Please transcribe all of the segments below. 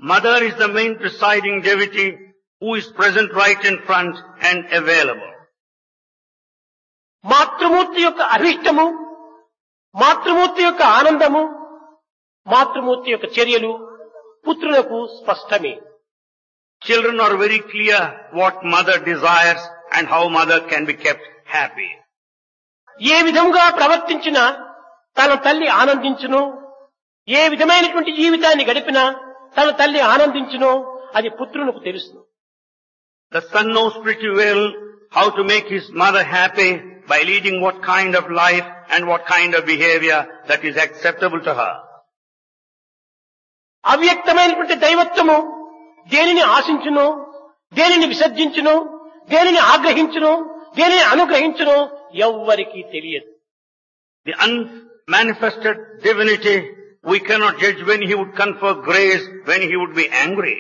Mother is the main presiding deity who is present right in front and available. మాతృమూర్తి యొక్క అభిష్టము మాతృమూర్తి యొక్క ఆనందము మాతృమూర్తి యొక్క చర్యలు పుత్రులకు స్పష్టమే Children are very clear what mother desires and how mother can be kept happy. ఏ విధంగా ప్రవర్తించినా తన తల్లి ఆనందించును ఏ విధమైనటువంటి జీవితాన్ని గడిపినా తన తల్లి ఆనందించును అది పుత్రునికి తెలుసు The son knows pretty well how to make his mother happy by leading what kind of life and what kind of behavior that is acceptable to her. అవ్యక్తమైనటువంటి దైవత్వము దేనిని ఆశించును దేనిని విసర్జించును దేనిని ఆగ్రహించును దేనిని అనుగ్రహించును ఎవ్వరికీ తెలియదు The unmanifested divinity, we cannot judge when he would confer grace, when he would be angry.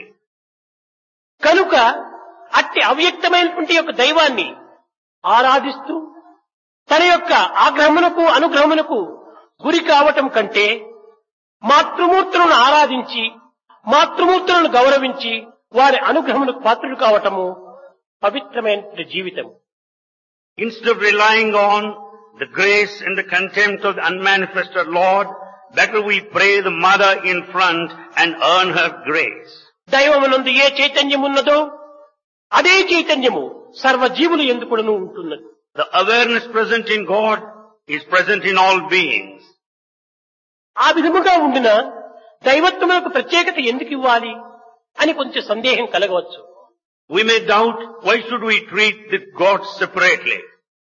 కనుక అట్టి అవ్యక్తమైనటువంటి యొక్క దైవాన్ని ఆరాధిస్తూ తన యొక్క ఆగ్రహమునకు అనుగ్రహమునకు గురి కావటం కంటే మాతృమూర్తులను ఆరాధించి మాతృమూర్తులను గౌరవించి వారి అనుగ్రహమునకు పాత్రులు కావటము పవిత్రమైనటువంటి జీవితం Instead of relying on the grace and the contempt of the unmanifested Lord, better we pray the mother in front and earn her grace. దైవమునందు ఏ చైతన్యం ఉన్నదో అదే చైతన్యము సర్వజీవులు ఎందుకును ఉంటున్నది The awareness present in God is present in all beings. ఆ విధముగా ఉండిన దైవత్వములకు ప్రత్యేకత ఎందుకు ఇవ్వాలి అని కొంచెం సందేహం కలగవచ్చు We may doubt why should we treat the gods separately.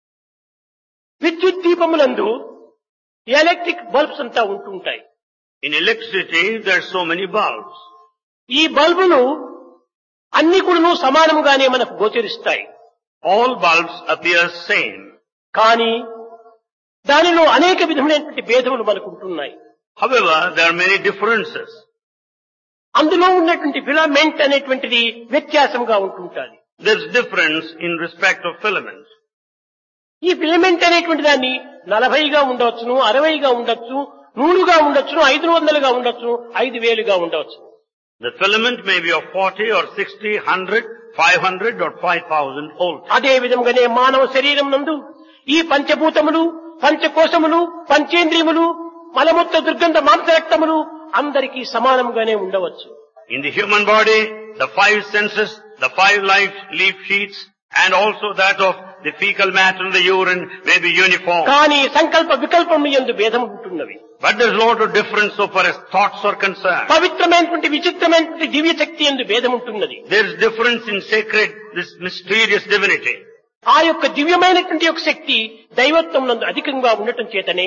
విద్యుత్ దీపములందు ఎలక్ట్రిక్ బల్బ్స్ అంతా ఉంటుంటాయి In electricity, there are so many bulbs. ఈ బల్బులు అన్ని కూడాను సమానముగానే మనకు గోచరిస్తాయి All bulbs appear same. కానీ దానిలో అనేక విధమైనటువంటి భేదములు మనకు ఉంటున్నాయి However, there are many differences. అందులో ఉన్నటువంటి ఫిలమెంట్ అనేటువంటిది వ్యత్యాసంగా ఉంటుంటుంది There's difference in respect of filaments. ఈ ఫిలమెంట్ అనేటువంటి దాన్ని నలభైగా ఉండవచ్చును అరవైగా ఉండొచ్చు నూరుగా ఉండొచ్చును ఐదు వందలుగా ఉండొచ్చు ఐదు వేలుగా ఉండవచ్చు The filament may be of 40 or 60, 100, 500 or 5000 volt. అదే విధంగానే మానవ శరీరం నందు ఈ పంచభూతములు పంచకోశములు పంచేంద్రియములు మలమూత్ర దుర్గంధ మాంసరక్తములు అందరికీ సమానంగానే ఉండవచ్చు In the human body, the five senses, the five life leaf sheets, and also that of the fecal matter and the urine may be uniform. కానీ సంకల్ప వికల్పము ఎందు భేదం ఉంటున్నవి But there's a lot of difference so far as thoughts are concerned. పవిత్రమైనటువంటి విచిత్రమైనటువంటి దివ్య శక్తి ఎందు భేదం ఉంటున్నది There's difference in sacred, this mysterious divinity. ఆ యొక్క దివ్యమైనటువంటి యొక్క శక్తి దైవత్వం నందు అధికంగా ఉండటం చేతనే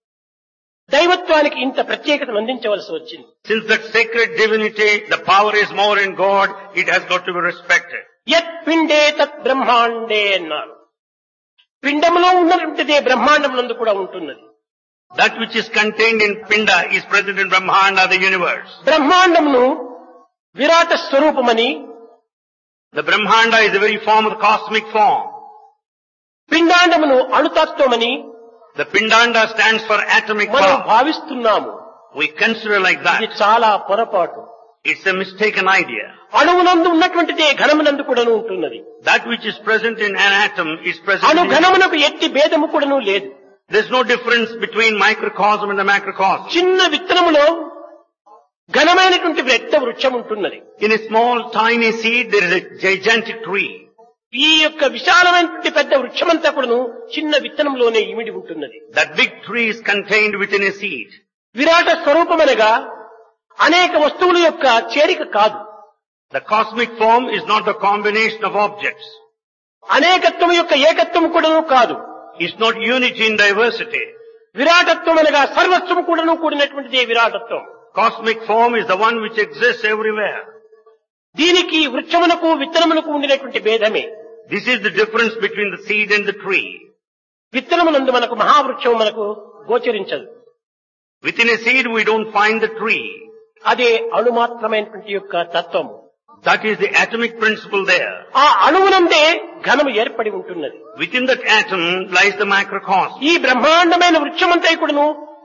దైవత్వానికి ఇంత ప్రత్యేకతను అందించవలసి వచ్చింది Since that sacred divinity, the power is more in God, it has got to be respected. యత్ పిండే తత్ బ్రహ్మాండే అన్నారు పిండములో ఉన్నటువంటిదే బ్రహ్మాండం నందు కూడా ఉంటున్నది That which is contained in Pinda is present in Brahmanda, the universe. బ్రహ్మాండంను Virata స్వరూపమని The Brahmanda is the very form of the cosmic form. పిండాండమును అణుతత్వమని The Pindanda stands for atomic మనం power. భావిస్తున్నాము We consider like ఇది that. చాలా పొరపాటు It's a mistaken idea. అణువునందు ఉన్నటువంటిదే ఘనమునందు కూడాను ఉంటున్నది That which is present in an atom is present అణు in... ఘనమునకు ఎట్టి భేదము కూడాను లేదు There's no difference between microcosm and the macrocosm. చిన్న విత్తనములో ఘనమైనటువంటి పెద్ద వృక్షం ఉంటున్నది In a small tiny seed there is a gigantic tree. ఈ యొక్క విశాలమైనటువంటి పెద్ద వృక్షమంతా కూడాను చిన్న విత్తనంలోనే ఇమిడి ఉంటున్నది That big tree is contained within a seed. విరాట స్వరూపమనగా అనేక వస్తువుల యొక్క చేరిక కాదు The cosmic form is not the combination of objects. అనేకత్వం యొక్క ఏకత్వం కూడాను కాదు It's not unity in diversity. విరాటత్వం అనగా సర్వస్వం కూడాను కూడినటువంటిదే విరాటత్వం Cosmic form is the one which exists everywhere. దీనికి వృక్షమునకు విత్తనమునకు ఉండినటువంటి భేదమే This is the difference between the seed and the tree. విత్తనమునందు మనకు మహావృక్షం మనకు గోచరించదు Within a seed we don't find the tree. అదే అణుమాత్రమైనటువంటి యొక్క తత్వము That is the atomic principle there. ఆ అణువునందే ఘనము ఏర్పడి ఉంటున్నది Within that atom lies the macrocosm. ఈ బ్రహ్మాండమైన వృక్షమంతా కూడాను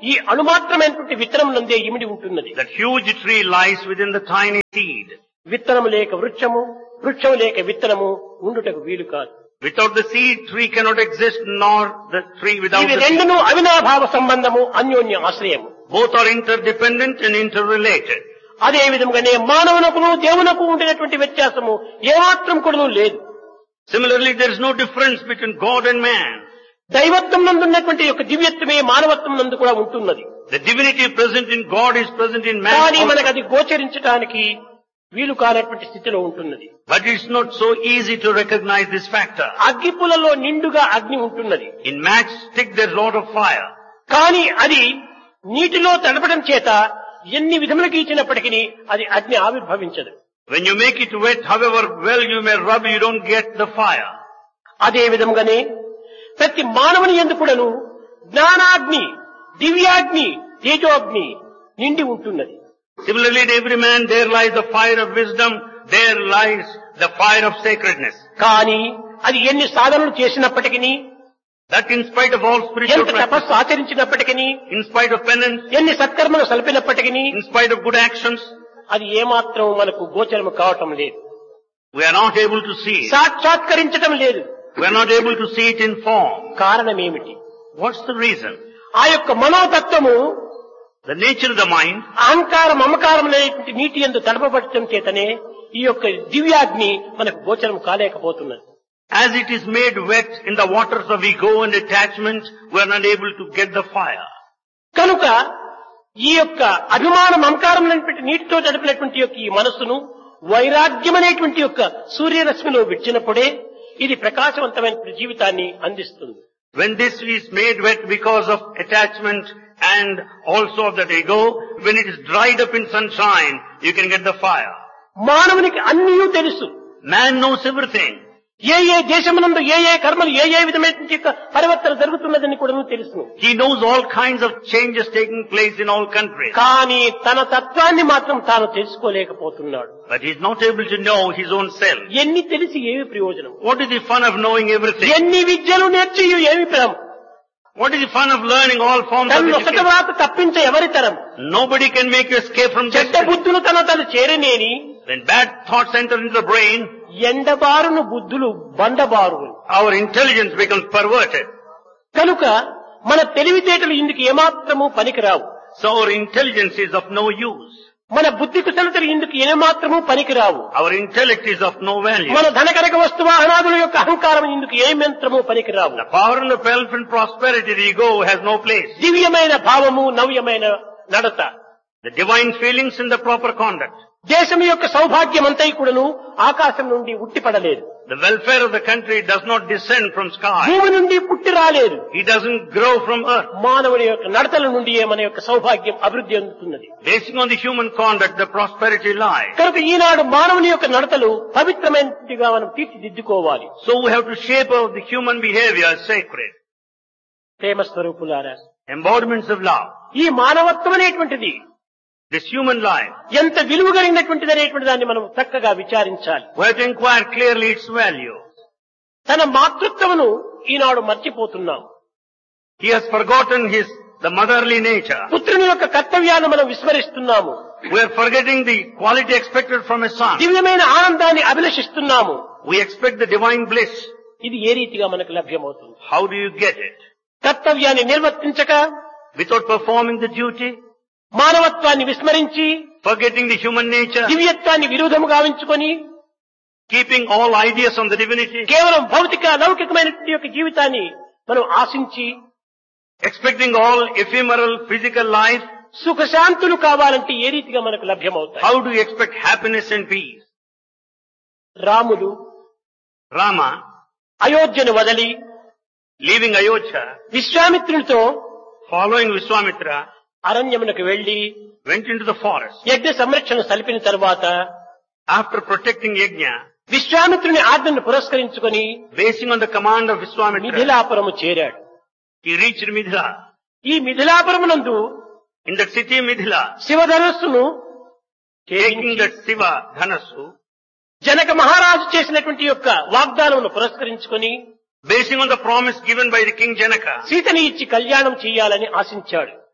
ఈ అణుమాత్రమైనటువంటి విత్తనం నందే ఇమిడి ఉంటున్నది That huge tree lies within the tiny seed. విత్తనము లేక వృక్షము వృక్షము లేక విత్తనము ఉండుటకు వీలు కాదు Without the seed, tree cannot exist, nor the tree without ఇవి the seed. రెండును అవినాభావ సంబంధము అన్యోన్య ఆశ్రయము Both are interdependent and interrelated. అదే విధముగానే మానవునకును దేవునకు ఉండినటువంటి వ్యత్యాసము ఏమాత్రం కూడా లేదు Similarly, there is no difference between God and man. దైవత్వం నందున్నటువంటి యొక్క దివ్యత్వమే మానవత్వం నందు కూడా ఉంటున్నది The divinity present in God is present in man. కానీ also. మనకు అది గోచరించడానికి వీలు కానటువంటి స్థితిలో ఉంటున్నది But it's not so easy to recognize this factor. అగ్గిపులలో నిండుగా అగ్ని ఉంటున్నది In matchstick, there's a lot of fire. కానీ అది నీటిలో తడపడం చేత ఎన్ని విధములకు ఇచ్చినప్పటికీ అది అగ్ని ఆవిర్భవించదు When you make it wet, however well you may rub, you don't get the fire. అదే విధముగానే ప్రతి మానవుని ఎందుకుడను జ్ఞానాగ్ని దివ్యాగ్ని తేజోగ్ని నిండి ఉంటున్నది Similarly, in every man there lies the fire of wisdom, there lies the fire of sacredness. కానీ అది ఎన్ని సాధనలు చేసినప్పటికీ That in spite of all spiritual ఎంత practice, తపస్సు ఆచరించినప్పటికీ in spite of penance, ఎన్ని సత్కర్మలు సలిపినప్పటికీ in spite of good actions, అది ఏమాత్రం మనకు గోచరము కావటం లేదు we are not able to see it. సాక్షాత్కరించటం లేదు We are not able to see it in form. కారణం ఏమిటి What's the reason? ఆ యొక్క మనోతత్వము The nature of the mind, అహంకారం మమకారం అనేటువంటి నీటి ఎందు తడపబడటం చేతనే ఈ యొక్క దివ్యాగ్ని మనకు గోచరం కాలేకపోతున్నది as it is made wet in the waters of ego and attachment, we are not able to get the fire. కనుక ఈ యొక్క అభిమాన మమకారం అనేటువంటి నీటితో తడిపినటువంటి యొక్క ఈ మనస్సును వైరాగ్యం అనేటువంటి యొక్క సూర్యరశ్మిలో విడిచినప్పుడే ఇది ప్రకాశవంతమైన జీవితాన్ని అందిస్తుంది When this is made wet because of attachment and also of that ego, when it is dried up in sunshine, you can get the fire. మానవునికి అన్నీ తెలుసు Man knows everything. ఏ ఏ దేశమునందు ఏ ఏ కర్మలు ఏ ఏ విధమైనటువంటి యొక్క పరివర్తన జరుగుతున్నదని కూడా తెలుసును He knows all kinds of changes taking place in all countries. కానీ తన తత్వాన్ని మాత్రం తాను తెలుసుకోలేకపోతున్నాడు But he is not able to know his own self. ఎన్ని తెలిసి ఏమి ప్రయోజనం What is the fun of knowing everything? ఎన్ని విద్యలు నేర్చి ఏమి ఫలం What is the fun of learning all forms of తను ఒకటి education? వ్రాత తప్పించ ఎవరి తరం Nobody can make you escape from చెడ్డ destiny. బుద్ధులు తన తను చేరనేని When bad thoughts enter into the brain, ఎండబారును బుద్ధులు బండబారులు our intelligence becomes perverted. కనుక మన తెలివితేటలు ఇందుకు ఏమాత్రము పనికిరావు So our intelligence is of no use. మన బుద్ధి కుశలతలు ఇందుకు ఏమాత్రము పనికిరావు Our intellect is of no value. మన ధనకనక వస్తువాహనాదుల యొక్క అహంకారం ఇందుకు ఏ యంత్రము పనికిరావు The power and the wealth and prosperity, the ego has no place. దివ్యమైన భావము నవ్యమైన నడత The divine feelings and the proper conduct. దేశం యొక్క సౌభాగ్యమంతై కూడాను ఆకాశం నుండి ఉట్టిపడలేదు The welfare of the country does not descend from sky. భూమి నుండి పుట్టి రాలేదు It doesn't grow from earth. మానవుని యొక్క నడతల నుండి మన యొక్క సౌభాగ్యం అభివృద్ధి అందుతున్నది Basing on the human conduct, the prosperity lies. కనుక ఈనాడు మానవుని యొక్క నడతలు పవిత్రమైనదిగా మనం తీర్చిదిద్దుకోవాలి So we have to shape out the human behavior as sacred. ప్రేమ స్వరూపులారా Embodiments of love. ఈ మానవత్వం అనేటువంటిది This human life. ఎంత విలువ కలిగినటువంటిది అనేటువంటి దాన్ని మనం చక్కగా విచారించాలి We have to inquire clearly its value. తన మాతృత్వమును ఈనాడు మర్చిపోతున్నాం He has forgotten his, the motherly nature. పుత్రుని యొక్క కర్తవ్యాన్ని మనం విస్మరిస్తున్నాము We are forgetting the quality expected from a son. దివ్యమైన ఆనందాన్ని అభిలషిస్తున్నాము We expect the divine bliss. ఇది ఏ రీతిగా మనకు లభ్యమవుతుంది How do you get it? కర్తవ్యాన్ని నిర్వర్తించక Without performing the duty? మానవత్వాన్ని విస్మరించి Forgetting the human nature? దివ్యత్వాన్ని విరోధము గావించుకొని Keeping all ideas on the divinity? కేవలం భౌతిక లౌకికమైనటువంటి యొక్క జీవితాన్ని మనం ఆశించి Expecting all ephemeral physical life? సుఖశాంతులు కావాలంటే ఏ రీతిగా మనకు లభ్యమవుతాయి How do you expect happiness and peace? Ramulu Rama, అయోధ్యను వదలి leaving Ayodhya, విశ్వామిత్రునితో following Vishwamitra, అరణ్యమునకు వెళ్లి went into the forest. యజ్ఞ సంరక్షణ సలిపిన తరువాత After protecting Yajna, విశ్వామిత్రుని ఆజ్ఞను పురస్కరించుకొని basing on the command of Vishwamitra, మిథిలాపురము చేరాడు he reached Midhila. ఈ మిథిలాపురమునందు In that city Midhila, శివధనస్సును taking that Shiva Dhanasu, Janaka మహారాజు చేసినటువంటి యొక్క వాగ్దానమును పురస్కరించుకొని basing on the promise given by the king Janaka, సీతని ఇచ్చి కళ్యాణం చేయాలని ఆశించాడు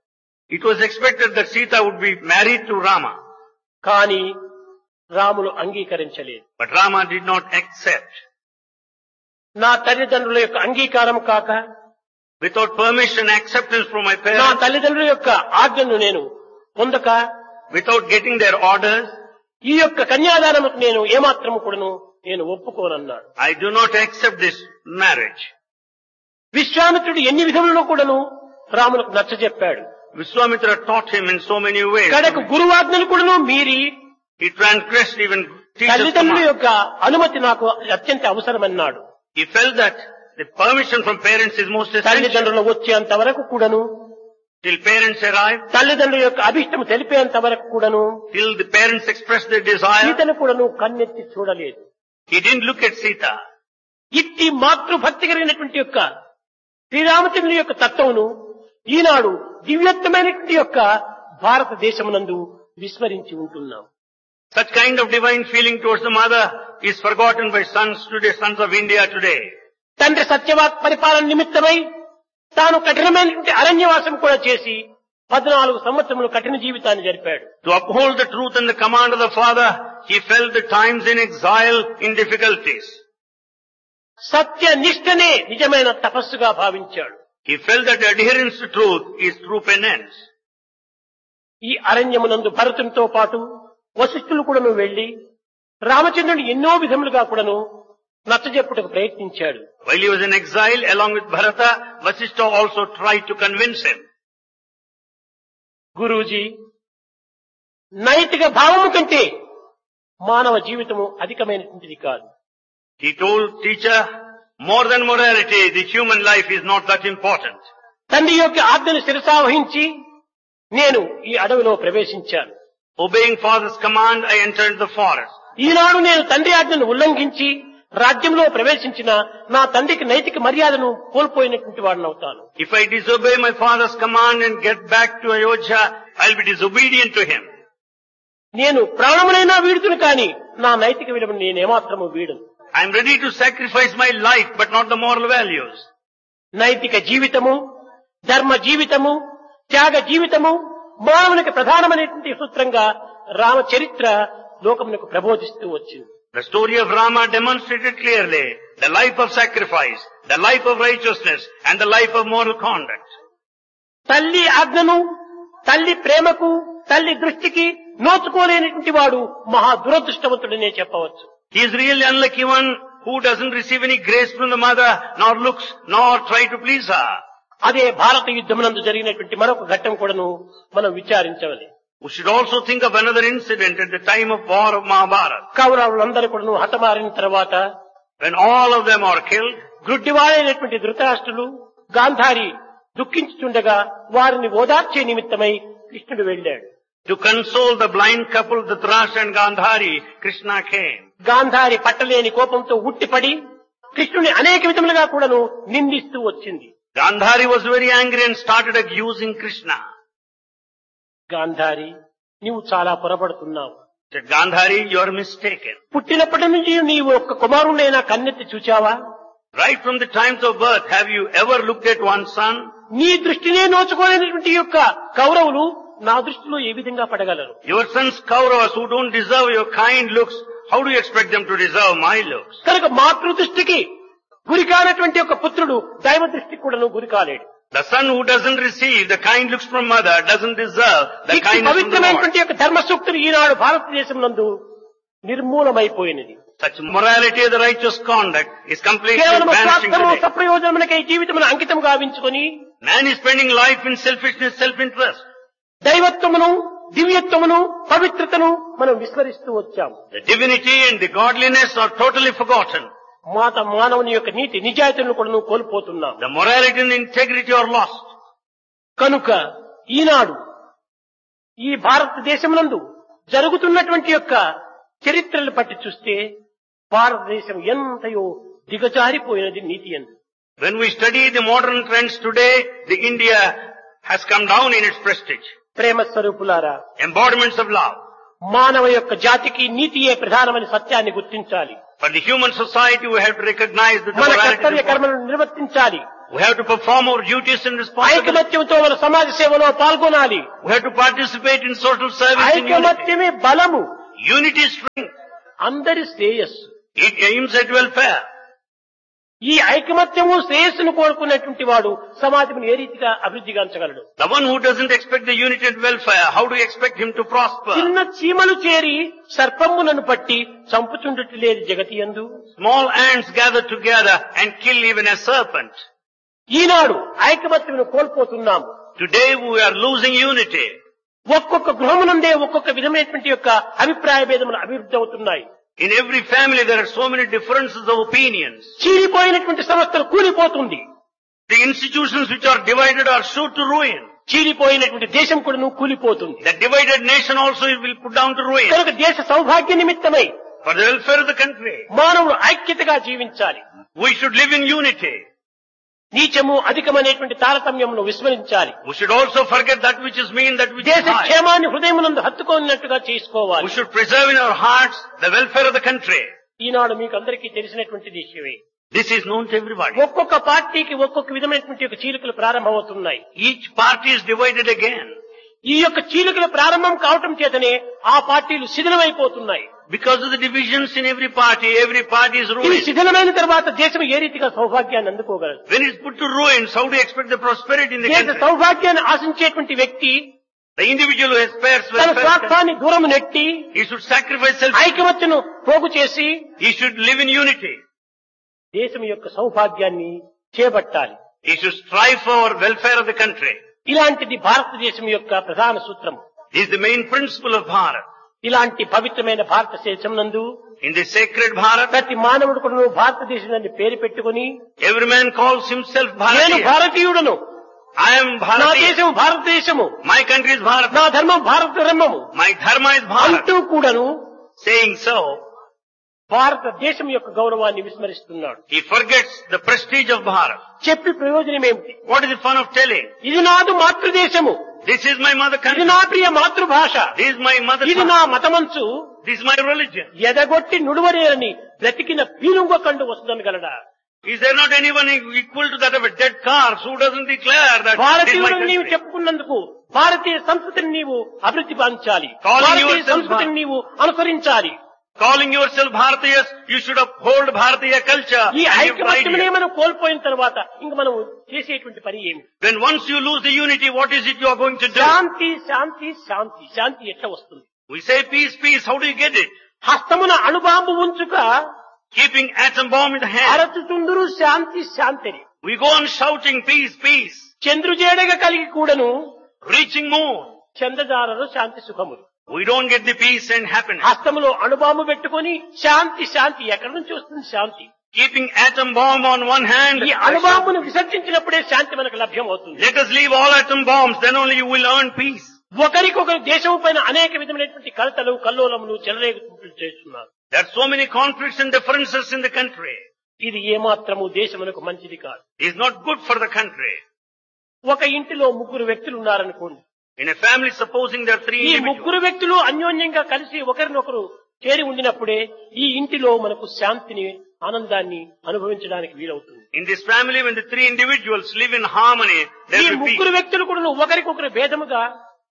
It was expected that Sita would be married to Rama, కానీ రాములు అంగీకరించలేదు but Rama did not accept. నా తల్లిదండ్రుల యొక్క అంగీకారం కాక Without permission, acceptance from my నా parents, తల్లిదండ్రుల యొక్క ఆజ్ఞను నేను పొందక without getting their orders, ఈ యొక్క కన్యాదానముకు నేను ఏమాత్రము కూడాను నేను ఒప్పుకోనన్నాడు I do not accept this marriage. విశ్వామిత్రుడు ఎన్ని విధములలో కూడాను రాములకు నచ్చజెప్పాడు Vishwamitra taught him in so many ways. కడకు గురువాజ్ఞను కూడాను మీరి He transgressed even teacher's తల్లిదండ్రుల command. యొక్క అనుమతి నాకు అత్యంత అవసరమన్నాడు He felt that the permission from parents is most essential. తల్లిదండ్రులు వచ్చేంత వరకు కూడాను Till parents arrive, తల్లిదండ్రుల యొక్క అభిష్టం తెలిపేంత వరకు కూడాను till the parents express their desire, సీతను కూడాను కన్నెత్తి చూడలేదు he didn't look at Sita. ఇట్టి మాతృభక్తి కలిగినటువంటి యొక్క శ్రీరామచంద్రుని యొక్క తత్వమును ఈనాడు దివ్యత్వమైనటువంటి యొక్క భారతదేశమునందు విస్మరించి ఉంటున్నాం Such kind of divine feeling towards the mother is forgotten by sons today, sons of India today. తండ్రి సత్యవాక్ పరిపాలన నిమిత్తమై తాను కఠినమైనటువంటి అరణ్యవాసం కూడా చేసి పద్నాలుగు సంవత్సరములు కఠిన జీవితాన్ని జరిపాడు To uphold the truth and the command of the father, he felt the times in exile, in difficulties. సత్య నిష్ఠనే నిజమైన తపస్సుగా భావించాడు He felt that adherence to truth is true penance. ఈ అరణ్యమునందు భరతునితో పాటు వశిష్ఠులు కూడాను వెళ్లి రామచంద్రుని ఎన్నో విధములుగా కూడాను నచ్చజెప్పుటకు ప్రయత్నించాడు While he was in exile along with Bharata, Vasishtha also tried to convince him. Guruji నైతిక భావము కంటే మానవ జీవితము అధికమైనటువంటిది కాదు He told teacher, more than morality, the human life is not that important. తండ్రి యొక్క ఆజ్ఞను శిరసావహించి నేను ఈ అడవిలో ప్రవేశించాను Obeying father's command, I entered the forest. ఈనాడు నేను తండ్రి ఆజ్ఞను ఉల్లంఘించి రాజ్యంలో ప్రవేశించిన నా తండ్రికి నైతిక మర్యాదను కోల్పోయినటువంటి వాడిని అవుతాను If I disobey my father's command and get back to Ayodhya, I'll be disobedient to him. నేను ప్రాణమునైనా వీడుతును కాని నా నైతిక విలువను నేను ఏమాత్రము వీడను I'm ready to sacrifice my life, but not the moral values. నైతిక జీవితము ధర్మ జీవితము త్యాగ జీవితము మానవునికి ప్రధానమైనటువంటి సూత్రంగా రామచరిత్ర లోకమునకు ప్రబోధిస్తూ వచ్చింది The story of Rama demonstrated clearly the life of sacrifice, the life of righteousness, and the life of moral conduct. తల్లి ఆజ్ఞను తల్లి ప్రేమకు తల్లి దృష్టికి నోచుకోలేనటువంటి వాడు మహా దురదృష్టవంతుడనే చెప్పవచ్చు He is really unlucky one who doesn't receive any grace from the mother, nor looks, nor try to please her. అదే భారత యుద్ధమునందు జరిగినటువంటి మరొక ఘట్టం కూడాను మనం విచారించవాలి We should also think of another incident at the time of war of Mahabharata. కౌరవులందరూ కూడాను హతమారిన తర్వాత When all of them are killed, గ్రుడ్డివాడైనటువంటి ధృతరాష్ట్రులు Gandhari దుఃఖించుచుండగా వారిని ఓదార్చే నిమిత్తమై కృష్ణుడు వెళ్ళాడు to console the blind couple Dhritarashtra and Gandhari, Krishna came. Gandhari పట్టలేని కోపంతో ఉట్టిపడి కృష్ణుని అనేక విధములుగా కూడాను నిందిస్తూ వచ్చింది Gandhari was very angry and started accusing Krishna. Gandhari నీవు చాలా పొరపడుతున్నావు Said, Gandhari, you are mistaken. పుట్టినప్పటి నుంచి నీవు ఒక్క కుమారుడైనా కన్నెత్తి చూచావా Right from the times of birth, have you ever looked at one son? నీ దృష్టినే నోచుకోలేనటువంటి యొక్క కౌరవులు నా దృష్టిలో ఏ విధంగా పడగలరు Your sons Kauravas who don't deserve your kind looks, how do you expect them to deserve my looks? కనుక మాతృ దృష్టికి గురి కానటువంటి ఒక పుత్రుడు దైవ దృష్టికి కూడాను గురి కాలేడు The son who doesn't receive the kind looks from mother doesn't deserve the ఇట్టి kindness from the Lord. పవిత్రమైనటువంటి యొక్క ధర్మ సూక్తులు ఈనాడు భారతదేశం నందు నిర్మూలమైపోయినది Such morality of the righteous conduct is completely కేవలం vanishing స్వార్థము today. సప్రయోజనములకై జీవితమును అంకితం గావించుకొని Man is spending life in selfishness, self-interest. దైవత్వమును దివ్యత్వమును పవిత్రతను మనం విస్మరిస్తూ వచ్చాం The divinity and the godliness are totally forgotten. మాత మానవుని యొక్క నీతి నిజాయితీలను కూడా కోల్పోతున్నాం The morality and integrity are lost. కనుక ఈనాడు ఈ భారతదేశమునందు జరుగుతున్నటువంటి యొక్క చరిత్రలు పట్టి చూస్తే భారతదేశం ఎంతయో దిగజారిపోయినది నీతి ఎందు When we study the modern trends today, the India has come down in its prestige. ప్రేమ స్వరూపులారా Embodiments of love. మానవ యొక్క జాతికి నీతియే ప్రధానమైన సత్యాన్ని గుర్తించాలి For the human society, we have to recognize that the మన morality కర్తవ్య is important. కర్మలను నిర్వర్తించాలి We have to perform our duties and responsibilities. ఐకమత్యంతో మన సమాజ సేవలో పాల్గొనాలి We have to participate in social service in unity. ఐకమత్యమే బలము Unity is strength. అందరి శ్రేయస్సు It aims at welfare. ఈ ఐకమత్యము శ్రేయస్సును కోరుకున్నటువంటి వాడు సమాజం ఏ రీతిగా అభివృద్ధి గాంచగలడు The one who doesn't expect the unity and welfare, how do you expect him to prosper? చిన్న చీమలు చేరి సర్పములను పట్టి చంపుచుండటి లేదు జగతి యందు Small ants gather together and kill even a serpent. Eenadu ఐకమత్యమును కోల్పోతున్నాము Today we are losing unity. ఒక్కొక్క గృహమునందే ఒక్కొక్క విధమైనటువంటి యొక్క అభిప్రాయ భేదములు అభివృద్ధి అవుతున్నాయి In every family there are so many differences of opinions. చీలిపోయినటువంటి సంస్థలు కూలిపోతుంది The institutions which are divided are sure to ruin. చీలిపోయినటువంటి దేశం కూడా కూలిపోతుంది The divided nation also will put down to ruin. కనుక దేశ సౌభాగ్య నిమిత్తమై For the welfare of the country, మానవుడు ఐక్యతగా జీవించాలి we should live in unity. నీచము అధికమనేటువంటి తారతమ్యమును విస్మరించాలి We should also forget that which is mean, that which is దేశ high. క్షేమాన్ని హృదయమునందు హత్తుకోనట్టుగా చేసుకోవాలి We should preserve in our hearts the welfare of the country. ఈనాడు మీకు అందరికీ తెలిసినటువంటి విషయమే This is known to everybody. ఒక్కొక్క పార్టీకి ఒక్కొక్క విధమైనటువంటి యొక్క చీలికలు ప్రారంభమవుతున్నాయి Each party is divided again. ఈ యొక్క చీలికలు ప్రారంభం కావటం చేతనే ఆ పార్టీలు శిథిలమైపోతున్నాయి Because of the divisions in every party, every party is ఇది ruined. శిథిలమైన తర్వాత దేశం ఏ రీతిగా సౌభాగ్యాన్ని అందుకోగలదు When it's put to ruins, how do you expect the prosperity in the దేశ country? సౌభాగ్యాన్ని ఆశించేటువంటి వ్యక్తి The individual who aspires తన welfare, స్వార్థాన్ని దూరం నెట్టి he should sacrifice self. ఐకమత్యను పోగు చేసి He should live in unity. దేశం యొక్క సౌభాగ్యాన్ని చేపట్టాలి He should strive for welfare of the country. ఇలాంటిది భారతదేశం యొక్క ప్రధాన సూత్రం This is the main principle of Bharat. ఇలాంటి పవిత్రమైన భారతదేశం నందు In the sacred Bharat, ప్రతి మానవుడు కూడా భారతదేశం అని పేరు పెట్టుకుని every man calls himself నేను Bharatiya. భారతీయుడను I am నా Bharatiya. దేశం భారతదేశము My country is Bharat. నా ధర్మం భారత ధర్మము My dharma is Bharat. అంటూ కూడాను Saying so, భారతదేశం యొక్క గౌరవాన్ని విస్మరిస్తున్నాడు he forgets the prestige of Bharat. చెప్పి ప్రయోజనం ఏమిటి What is the fun of telling? ఇది నాదు మాతృదేశము This is my mother ఇది country. నా ప్రియ మాతృభాష This is my mother ఇది tongue. నా మతమంచు This is my religion. ఎదగొట్టి నుడువరేరని బ్రతికిన పీనుంగ కండు వస్తుందనగలడా Is there not anyone equal to that of a dead corpse who doesn't declare that this is my భారతీయులను నీవు country? చెప్పుకున్నందుకు భారతీయ సంస్కృతిని నీవు అభివృద్ధి పాంచాలి Calling భారతీయ yourself సంస్కృతిని నీవు అనుసరించాలి Calling yourself Bharatiyas, you should uphold Bharatiya culture. ఈ and your ఐకమత్యమనే ideas. మనం కోల్పోయిన తర్వాత ఇంక మనం చేసేటువంటి పని ఏమి When once you lose the unity, what is it you are going to do? శాంతి శాంతి శాంతి శాంతి ఎట్లా వస్తుంది We say peace, peace. How do you get it? హస్తమున అణుబాంబు ఉంచుక Keeping atom bomb in the hand. అరచుచుందురు శాంతి శాంతిని We go on shouting peace, peace. చంద్రుజేడగ కలిగి కూడాను Reaching moon. చంద్రదారరు శాంతి సుఖములు We don't get the peace and happiness. హస్తములో అణుబాంబు పెట్టుకొని శాంతి శాంతి ఎక్కడి నుంచి వస్తుంది శాంతి Keeping atom bomb on one hand. ఈ అణుబాంబును విసర్జించినప్పుడే శాంతి మనకు లభ్యం అవుతుంది Let us leave all atom bombs, then only you will earn peace. ఒకరికొకరు దేశం పైన అనేక విధమైనటువంటి కలతలు కల్లోలములు చెలరేగుతుంటూ చేస్తున్నారు There are so many conflicts and differences in the country. ఇది ఏమాత్రము దేశమునకు మంచిది కాదు It is not good for the country. ఒక ఇంటిలో ముగ్గురు వ్యక్తులు ఉన్నారనుకోండి In a family, supposing there are three ఈ individuals, ముగ్గురు వ్యక్తులు అన్యోన్యంగా కలిసి ఒకరినొకరు చేరి ఉండినప్పుడే ఈ ఇంటిలో మనకు శాంతిని ఆనందాన్ని అనుభవించడానికి వీలవుతుంది in this family, when the three individuals live in harmony, ఈ there will be ముగ్గురు peace. వ్యక్తులు కూడా ఒకరికొకరు భేదముగా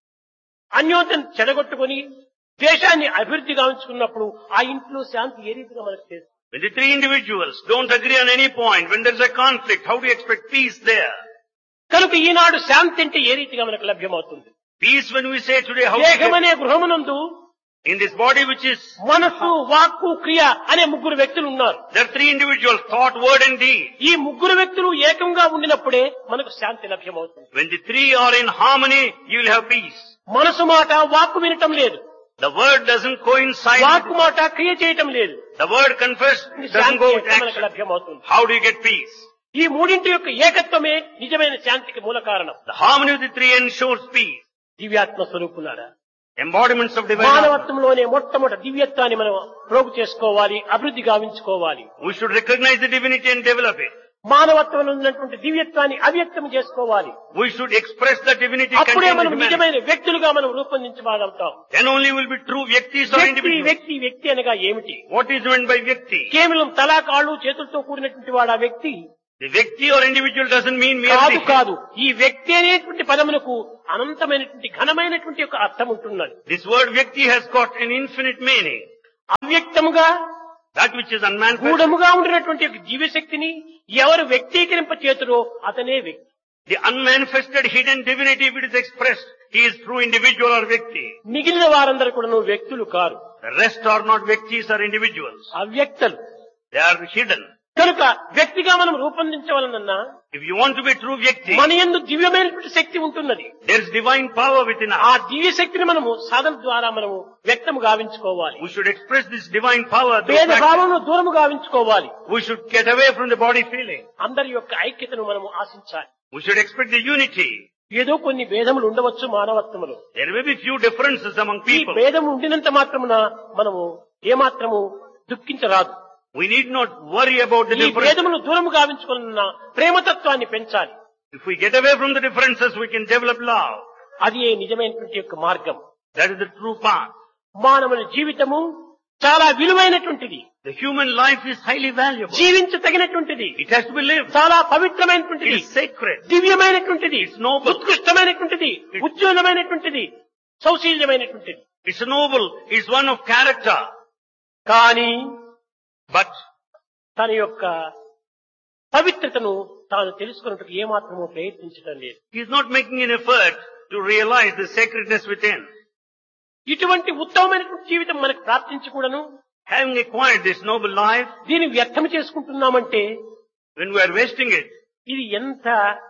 అన్యోన్యం చెడగొట్టుకొని ద్వేషాన్ని అభివృద్ధి గావించుకున్నప్పుడు ఆ ఇంట్లో శాంతి ఏ రీతిగా మనకు తెలుసు When the three individuals don't agree on any point, when there is a conflict, how do you expect peace there? కనుక ఈనాడు శాంతి అంటే ఏ రీతిగా మనకు లభ్యమవుతుంది Peace, when we say today, how do you get దేహమనే గృహమునందు in this body which is, మనస్సు వాక్కు క్రియ అనే ముగ్గురు వ్యక్తులు ఉన్నారు there are three individuals, thought, word and deed. ఈ ముగ్గురు వ్యక్తులు ఏకంగా ఉండినప్పుడే మనకు శాంతి లభ్యమవుతుంది When the three are in harmony, you will have peace. మనసు మాట వాక్కు వినటం లేదు The word doesn't coincide. వాక్కు with- మాట క్రియ చేయటం లేదు The word confessed doesn't Shanti go with ఎట్లా మనకు action. లభ్యమవుతుంది How do you get peace? ఈ మూడింటి యొక్క ఏకత్వమే నిజమైన శాంతికి మూల కారణం The harmony of the three ensures peace. దివ్యాత్మ స్వరూపులారా Embodiments of divine. harmony. మానవత్వంలోనే మొట్టమొదటి దివ్యత్వాన్ని మనం ప్రోగు చేసుకోవాలి అభివృద్ధి గావించుకోవాలి We should recognize the divinity and develop it. మానవత్వంలో ఉన్నటువంటి దివ్యత్వాన్ని అవ్యక్తం చేసుకోవాలి We should express the divinity అప్పుడే contained మనం in humanity. నిజమైన వ్యక్తులుగా మనం రూపొందించబడతాం Then only will be true Vyaktis or వ్యక్తి individuals. వ్యక్తి వ్యక్తి అనగా ఏమిటి What is meant by Vyakti? కేవలం తలా కాళ్ళు చేతులతో కూడినటువంటి వాడు ఆ వ్యక్తి The Vyakti or individual doesn't mean కాదు merely. కాదు ఈ వ్యక్తి అనేటువంటి పదమునకు అనంతమైనటువంటి ఘనమైనటువంటి ఒక అర్థం ఉంటున్నది This word Vyakti has got an infinite meaning. అవ్యక్తముగా That which is unmanifest. గూఢముగా ఉండినటువంటి ఒక జీవశక్తిని ఎవరు వ్యక్తీకరింప చేతురో అతనే వ్యక్తి The unmanifested hidden divinity, if it is expressed, he is true individual or Vyakti. మిగిలిన వారందరూ కూడా వ్యక్తులు కారు The rest are not Vyaktis or individuals. అవ్యక్తలు They are hidden. కనుక వ్యక్తిగా మనం రూపొందించవలనన్నా If you want to be true Vyakti, మన ఎందు దివ్యమైనటువంటి శక్తి ఉంటున్నది there is divine power within ఆ us. దివ్య శక్తిని మనము సాధన ద్వారా మనము వ్యక్తము గావించుకోవాలి We should express this divine power through భేద practice. భావమును దూరము గావించుకోవాలి We should get away from the body feeling. అందరి యొక్క ఐక్యతను మనము ఆశించాలి We should expect the unity. ఏదో కొన్ని భేదములు ఉండవచ్చు మానవత్వములు There may be few differences among ఈ people. భేదం ఉండినంత మాత్రమున మనము ఏమాత్రము దుఃఖించరాదు We need not worry about the ఈ differences. భేదమును దూరము గావించుకున్న ప్రేమతత్వాన్ని పెంచాలి If we get away from the differences, we can develop love. అది ఏ నిజమైనటువంటి యొక్క మార్గం That is the true path. మానవుని జీవితము చాలా విలువైనటువంటిది The human life is highly valuable. జీవించదగినటువంటిది It has to be lived. చాలా It పవిత్రమైనటువంటిది is sacred. దివ్యమైనటువంటిది It's noble. ఉత్కృష్టమైనటువంటిది ఉజ్వలమైనటువంటిది సౌశీల్యమైనటువంటిది It's noble. It's one of character. కానీ But తన యొక్క పవిత్రతను తాను తెలుసుకున్నట్టుకు ఏమాత్రము ప్రయత్నించడం లేదు he is not making an effort to realize the sacredness within. ఇటువంటి ఉత్తమమైనటువంటి జీవితం మనకు ప్రాప్తించకూడను Having acquired this noble life, దీన్ని వ్యర్థం చేసుకుంటున్నామంటే when we are wasting it, ఇది ఎంత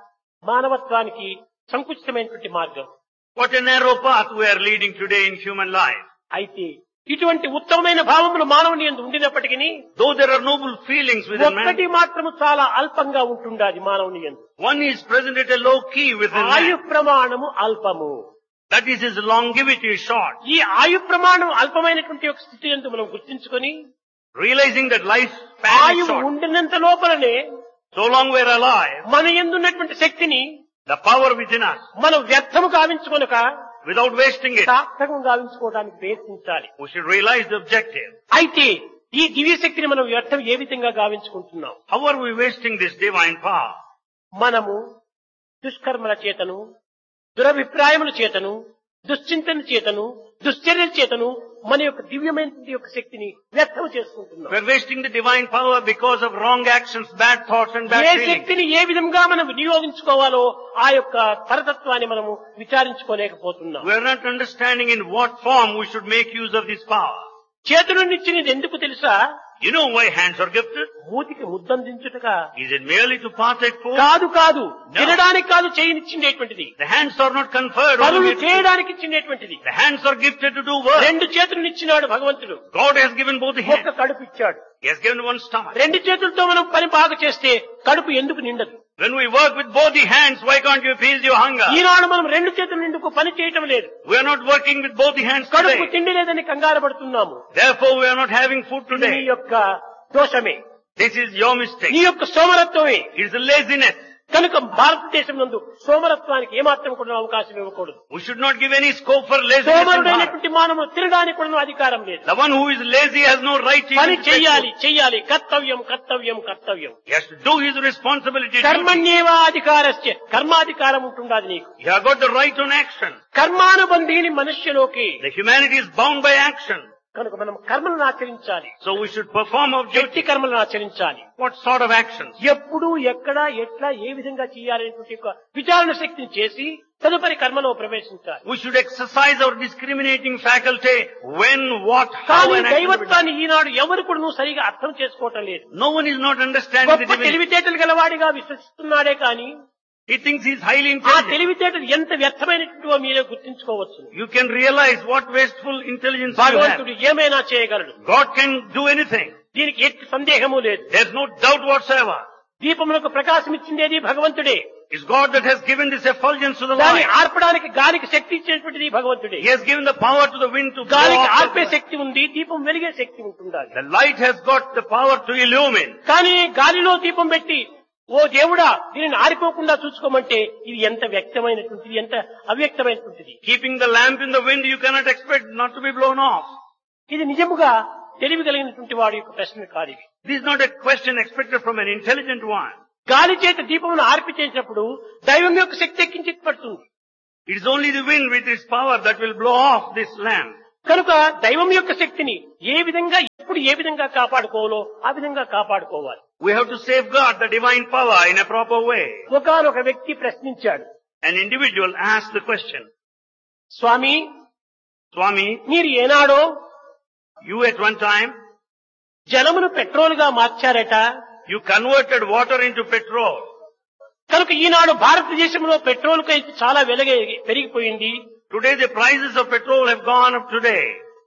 మానవత్వానికి సంకుచితమైనటువంటి మార్గం what a narrow path we are leading today in human life. అయితే ఇటువంటి ఉత్తమమైన భావములు మానవుని ఎందు ఉండినప్పటికీ Though there are noble feelings within ఒక్కటి man, మాత్రము చాలా అల్పంగా ఉంటుండాలి మానవుని ఎందు one is present at a low key within ఆయు man. ప్రమాణము అల్పము That is his longevity is short. ఈ ఆయు ప్రమాణం అల్పమైనటువంటి ఒక స్థితి ఎందు మనం గుర్తించుకొని Realizing that life span is ఆయువు short. ఉండినంత లోపలనే So long we are alive, మన ఎందున్నటువంటి శక్తిని the power within us, మనం వ్యర్థము గావించుకొనక without wasting it, సార్థకం గావించుకోవడానికి ప్రయత్నించాలి we should realize the objective. అయితే ఈ దివ్య శక్తిని మనం వ్యర్థం ఏ విధంగా గావించుకుంటున్నాం How are we wasting this divine power? మనము దుష్కర్మల చేతను దురభిప్రాయముల చేతను దుశ్చింతన చేతను దుశ్చర్యల చేతను మన యొక్క దివ్యమైన యొక్క శక్తిని వ్యర్థం చేసుకుంటున్నాం We're wasting the divine power because of wrong actions, bad thoughts and A bad feelings. శక్తిని ఏ విధంగా మనం వినియోగించుకోవాలో ఆ యొక్క పరతత్వాన్ని మనము విచారించుకోలేకపోతున్నాం We're not understanding in what form we should make use of this power. చేతులనిచ్చినది ఎందుకు తెలుసా You know why hands are gifted? మూతికి ముద్దందించుటగా Is it merely to partake food? కాదు కాదు తినడానికి కాదు చేయనిచ్చిండేటువంటిది The hands are not conferred పనులు only to- చేయడానికి ఇచ్చిండేటువంటిది The hands are gifted to do work. రెండు చేతులను ఇచ్చినాడు భగవంతుడు God has given both the ఒక్క hands. కడుపు ఇచ్చాడు He has given one stomach. రెండు చేతులతో మనం పని బాగా చేస్తే కడుపు ఎందుకు నిండదు When we work with both the hands, why can't you appease your hunger? ఈనాడు మనం రెండు చేతుల నిండుకు పని చేయటం లేదు We are not working with both the hands కడుపు today. తిండి లేదని కంగారు పడుతున్నాము Therefore, we are not having food నీ today. యొక్క దోషమే This is your నీ mistake. యొక్క సోమరత్వమే It is a laziness. కనుక భారతదేశం నందు సోమరత్వానికి ఏమాత్రం కూడా అవకాశం ఇవ్వకూడదు We should not give any scope for laziness. in Bharat. సోమరుడైనటువంటి మానవుడు తినడానికి కూడా అధికారం లేదు The one who is lazy has no right to పని even take చెయ్యాలి food. చెయ్యాలి కర్తవ్యం కర్తవ్యం కర్తవ్యం He has to do his responsibility. duty. కర్మణ్యేవా అధికారస్య కర్మాధికారం ఉంటుండాలి నీకు You have got the right on action. కర్మానుబంధీని మనుష్యలోకి The humanity is bound by action. కనుక మనం కర్మలను ఆచరించాలి So we should perform our వ్యక్తి duty. కర్మలను ఆచరించాలి What sort of actions? ఎప్పుడు ఎక్కడ ఎట్లా ఏ విధంగా చేయాలనేటువంటి యొక్క విచారణ శక్తిని చేసి తదుపరి కర్మలో ప్రవేశించాలి We should exercise our discriminating faculty when, what, how కానీ and action to be done. దైవత్వాన్ని ఈనాడు ఎవరు కూడా నువ్వు సరిగా అర్థం చేసుకోవటం లేదు No one is not understanding the గొప్ప divinity. తెలివితేటలు గలవాడిగా విశ్వసిస్తున్నాడే కానీ He thinks he is highly ఆ intelligent. తెలివితేటలు ఎంత వ్యర్థమైనటువంటివో మీరే గుర్తించుకోవచ్చు You can realize what wasteful intelligence you have. భగవంతుడు ఏమైనా చేయగలడు God can do anything. దీనికి ఎట్టి సందేహము లేదు There's no doubt whatsoever. దీపములకు ప్రకాశం ఇచ్చిందేది భగవంతుడే It's God that has given this effulgence to the దాన్ని light. ఆర్పడానికి గాలికి శక్తి ఇచ్చినటువంటిది భగవంతుడే He has given the power to the wind to blow గాలికి off ఆర్పే the- శక్తి ఉంది దీపం వెలిగే శక్తి ఉంటుండాలి The light has got the power to illumine. కానీ గాలిలో దీపం పెట్టి ఓ దేవుడా దీనిని ఆరిపోకుండా చూసుకోమంటే ఇది ఎంత వ్యక్తమైనటువంటిది ఎంత అవ్యక్తమైనటువంటిది Keeping the lamp in the wind, you cannot expect not to be blown off. ఇది నిజముగా తెలివి కలిగినటువంటి వాడి యొక్క ప్రశ్న కాదు ఇది This is not a question expected from an intelligent one. గాలి చేత దీపమును ఆర్పి చేసినప్పుడు దైవం యొక్క శక్తి ఎక్కించి పడుతుంది It is only the wind with its power that will blow off this lamp. కనుక దైవం యొక్క శక్తిని ఏ విధంగా ఎప్పుడు ఏ విధంగా కాపాడుకోవాలో ఆ విధంగా కాపాడుకోవాలి We have to safeguard the divine power in a proper way. ఒకనొక వ్యక్తి ప్రశ్నించాడు An individual asked the question, Swamy Swami, మీరు ఏనాడో you at one time, జలమును పెట్రోల్ గా మార్చారట you converted water into petrol. కనుక ఈనాడు భారతదేశంలో పెట్రోల్ కై చాలా వెలగ పెరిగిపోయింది Today the prices of petrol have gone up today.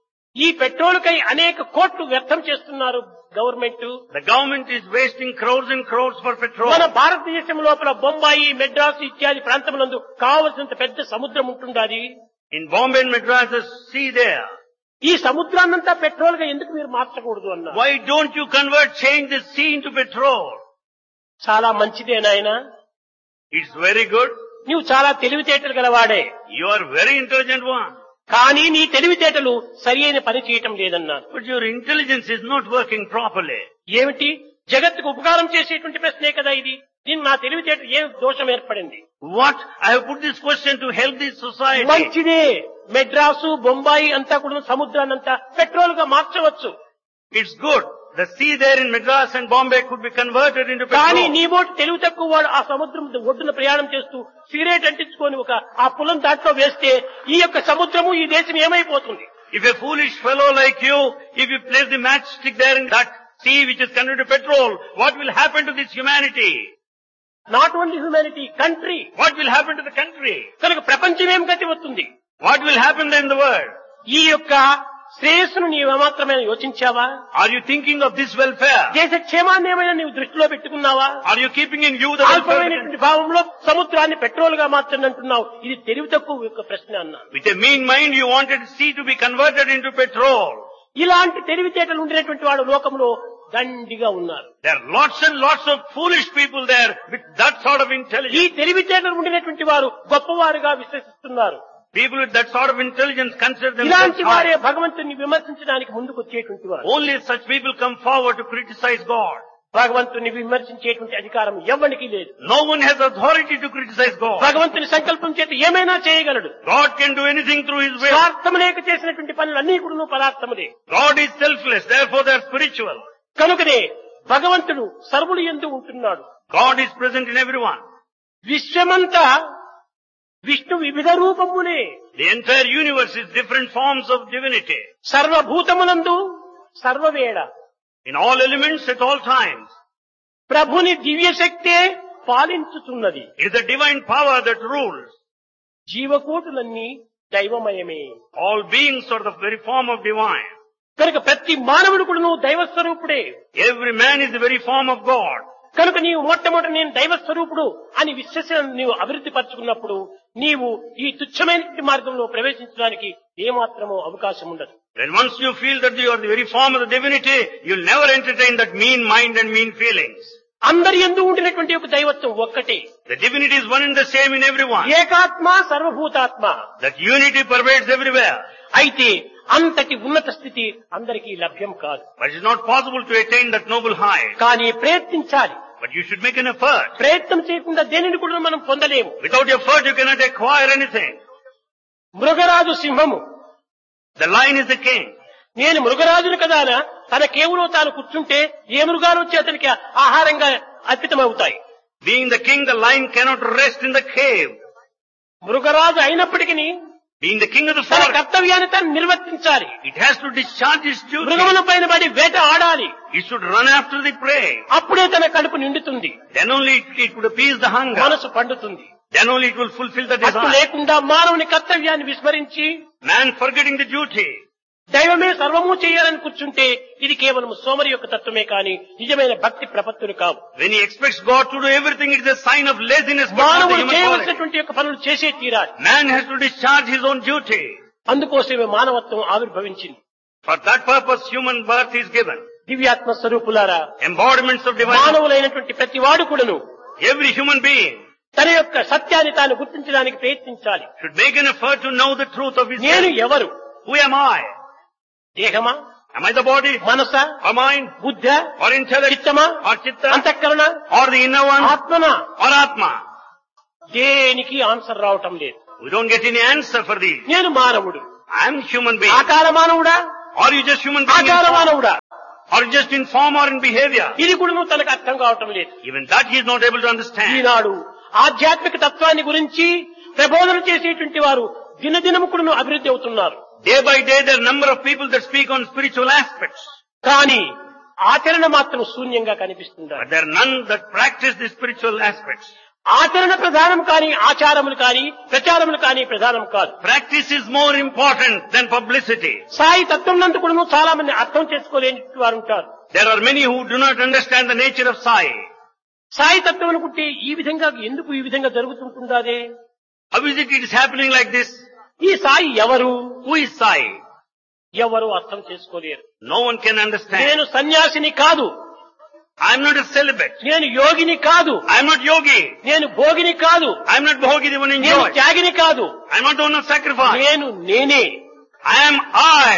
ఈ పెట్రోల్ కై అనేక కోట్లు వ్యర్థం చేస్తున్నారు government The government is wasting crores and crores for petrol. మన భారతదేశం లోపల బొంబాయి మెడ్రాస్ ఇత్యాది ప్రాంతములందు కావలసినంత పెద్ద సముద్రం ఉంటుండాలి In Bombay and Madras, the sea there. ఈ సముద్రాన్నంతా పెట్రోల్ గా ఎందుకు మీరు మార్చకూడదు అన్నారు Why don't you convert, change the sea into petrol? చాలా మంచిదే నాయన It's very good. నువ్వు చాలా తెలివితేటలు గలవాడే You are very intelligent one. కానీ నీ తెలివితేటలు సరి అయిన పని చేయటం లేదన్నాను But your intelligence is not working properly. ఏమిటి జగత్తుకు ఉపకారం చేసేటువంటి ప్రశ్నే కదా ఇది దీని నా తెలివితేటలు ఏ దోషం ఏర్పడింది What? I have put this question to help this society. మంచిదే మెడ్రాసు బొంబాయి అంతా కూడా సముద్రాన్నంతా పెట్రోల్ గా మార్చవచ్చు It's good. The sea there in Madras and Bombay could be converted into కానీ petrol. నీ బోటు తెలివి తక్కువ వాడు ఆ సముద్రం ఒడ్డున ప్రయాణం చేస్తూ సిగరెట్ అంటించుకొని ఒక ఆ పులం దాంట్లో వేస్తే ఈ యొక్క సముద్రము ఈ దేశం ఏమైపోతుంది If a foolish fellow like you, if you place the matchstick there in that sea which is converted to petrol, what will happen to this humanity? Not only humanity country What will happen to the country? కనుక ప్రపంచం ఏం గతి వస్తుంది What will happen then in the world? ఈ యొక్క శ్రేయస్సును నీవు మాత్రమే యోచించావా Are you thinking of this welfare? దేశ క్షేమాన్ని ఏమైనా నీవు దృష్టిలో పెట్టుకున్నావా Are you keeping in view the welfare? of the అల్పమైనటువంటి భావంలో సముద్రాన్ని పెట్రోల్ గా మార్చండి అంటున్నావు ఇది తెలివి తక్కువ యొక్క ప్రశ్న అన్నాను With a mean mind, you wanted sea to be converted into petrol. ఇలాంటి తెలివితేటలు ఉండినటువంటి వాడు లోకంలో దండిగా ఉన్నారు There are lots and lots of foolish people there with that sort of ఈ intelligence. తెలివితేటలు ఉండినటువంటి వారు గొప్పవారుగా విశ్వసిస్తున్నారు People with that sort of intelligence consider themselves ఇలాంటి వారే high. భగవంతుని విమర్శించడానికి ముందుకు వచ్చేటువంటి వారు Only such people come forward to criticize God. భగవంతుని విమర్శించేటువంటి అధికారం ఎవరికి లేదు No one has authority to criticize God. భగవంతుని సంకల్పం చేత ఏమైనా చేయగలడు God can do anything through His will. స్వార్థము లేక చేసినటువంటి పనులన్నీ కూడా పదార్థములే God is selfless, therefore they are spiritual. కనుకనే భగవంతుడు సర్వులు ఎందు ఉంటున్నాడు God is present in everyone. విశ్వమంతా విష్ణు వివిధ రూపములే The entire universe is different forms of divinity. సర్వభూతములందు సర్వవేళ In all elements at all times. ప్రభుని దివ్య శక్తే పాలించుతున్నది It is the divine power that rules. జీవకోటులన్నీ దైవమయమే All beings are the very form of divine. కనుక ప్రతి మానవుడు కూడా దైవ స్వరూపుడే Every man is the very form of God. కనుక నీవు మొట్టమొదటి నేను దైవ స్వరూపుడు అని విశ్వసన నీవు అభివృద్ధి పరచుకున్నప్పుడు నీవు ఈ తుచ్చమైన మార్గంలో ప్రవేశించడానికి ఏమాత్రమో అవకాశం ఉండదు When once you feel that you are the very form of the divinity, you'll never entertain that mean mind and mean feelings. అందరి ఎందు ఉండినటువంటి ఒక దైవత్వం ఒక్కటే The divinity is one and the same in everyone. ఏకాత్మ సర్వభూతాత్మ That unity pervades everywhere. అయితే అంతటి ఉన్నత స్థితి అందరికీ లభ్యం కాదు But it's not possible to attain that noble height. కానీ ప్రయత్నించాలి But you should make an effort. ప్రయత్నం చేయకుండా దేనిని కూడా మనం పొందలేము Without effort, you cannot acquire anything. మృగరాజు సింహము The lion is the king. నేను మృగరాజును కదా తన కేవలం తాను కూర్చుంటే ఏ మృగాలు వచ్చి అతనికి ఆహారంగా అర్పితమవుతాయి Being the king, the lion cannot rest in the cave. మృగరాజు అయినప్పటికీ Being the king of the తన forest, కర్తవ్యాన్ని తను నిర్వర్తించాలి it has to discharge its duty. మృగముల పైన పడి వేట ఆడాలి It should run after the prey. అప్పుడే తన కడుపు నిండుతుంది Then only it, it would appease the hunger. మనసు పండుతుంది Then only it will fulfill the అట్టు desire. లేకుండా మానవుని కర్తవ్యాన్ని విస్మరించి Man forgetting the duty. దైవమే సర్వము చేయాలని కూర్చుంటే ఇది కేవలం సోమరి యొక్క తత్వమే కాని నిజమైన భక్తి ప్రపత్తులు కావు When he expects God to do everything, it is a sign of laziness. But not the మానవుడు human quality. చేయవలసినటువంటి యొక్క పనులు చేసే తీరాలి Man has to discharge his own duty. అందుకోసమే మానవత్వం ఆవిర్భవించింది For that purpose, human birth is given. దివ్యాత్మ స్వరూపులారా Embodiments of divine. మానవులైనటువంటి ప్రతి వాడు కూడాను Every human being తన యొక్క సత్యాన్ని తాను గుర్తించడానికి ప్రయత్నించాలి should make an effort to know the truth of his నేను self. ఎవరు Who am I? దేహమా Am I the body? మనస Or mind? బుద్ధ Or intellect? చిత్తమా Or chitta? అంతఃకరణ Or the inner one? ఆత్మన Or atma? దేనికి ఆన్సర్ రావటం లేదు We don't get any answer for these. నేను మానవుడు I am human being. ఆకార మానవుడా Are you just human being in ఆకార form? మానవుడా Or just in form or in behavior? ఇది కూడా నువ్వు తనకు అర్థం కావటం లేదు Even that he is not able to understand. ఈనాడు ఆధ్యాత్మిక తత్వాన్ని గురించి ప్రబోధన చేసేటువంటి వారు దినదినము కూడా నువ్వు అభివృద్ధి అవుతున్నారు Day by day there are a number of people that speak on spiritual aspects. కానీ ఆచరణ మాత్రం శూన్యంగా కనిపిస్తుంది But there are none that practice the spiritual aspects. ఆచరణ ప్రధానం కానీ ఆచారములు కానీ ప్రచారములు కానీ ప్రధానం కాదు Practice is more important than publicity. Sai తత్వం నందు కూడా చాలా మంది అర్థం చేసుకోలేని వారు ఉంటారు There are many who do not understand the nature of Sai. Sai తత్వం అనుకుంటే ఈ విధంగా ఎందుకు ఈ విధంగా జరుగుతుంటుందాదే How is it it is happening like this? ఈ సాయి ఎవరు Who is Sai? ఎవరు అర్థం చేసుకోలేరు No one can understand. నేను సన్యాసిని కాదు I am not a celibate. నేను యోగిని కాదు I am not yogi. నేను భోగిని కాదు I am not bhogi, the one నేను enjoy. త్యాగిని కాదు I am not the one of sacrifice. నేను నేనే I am I.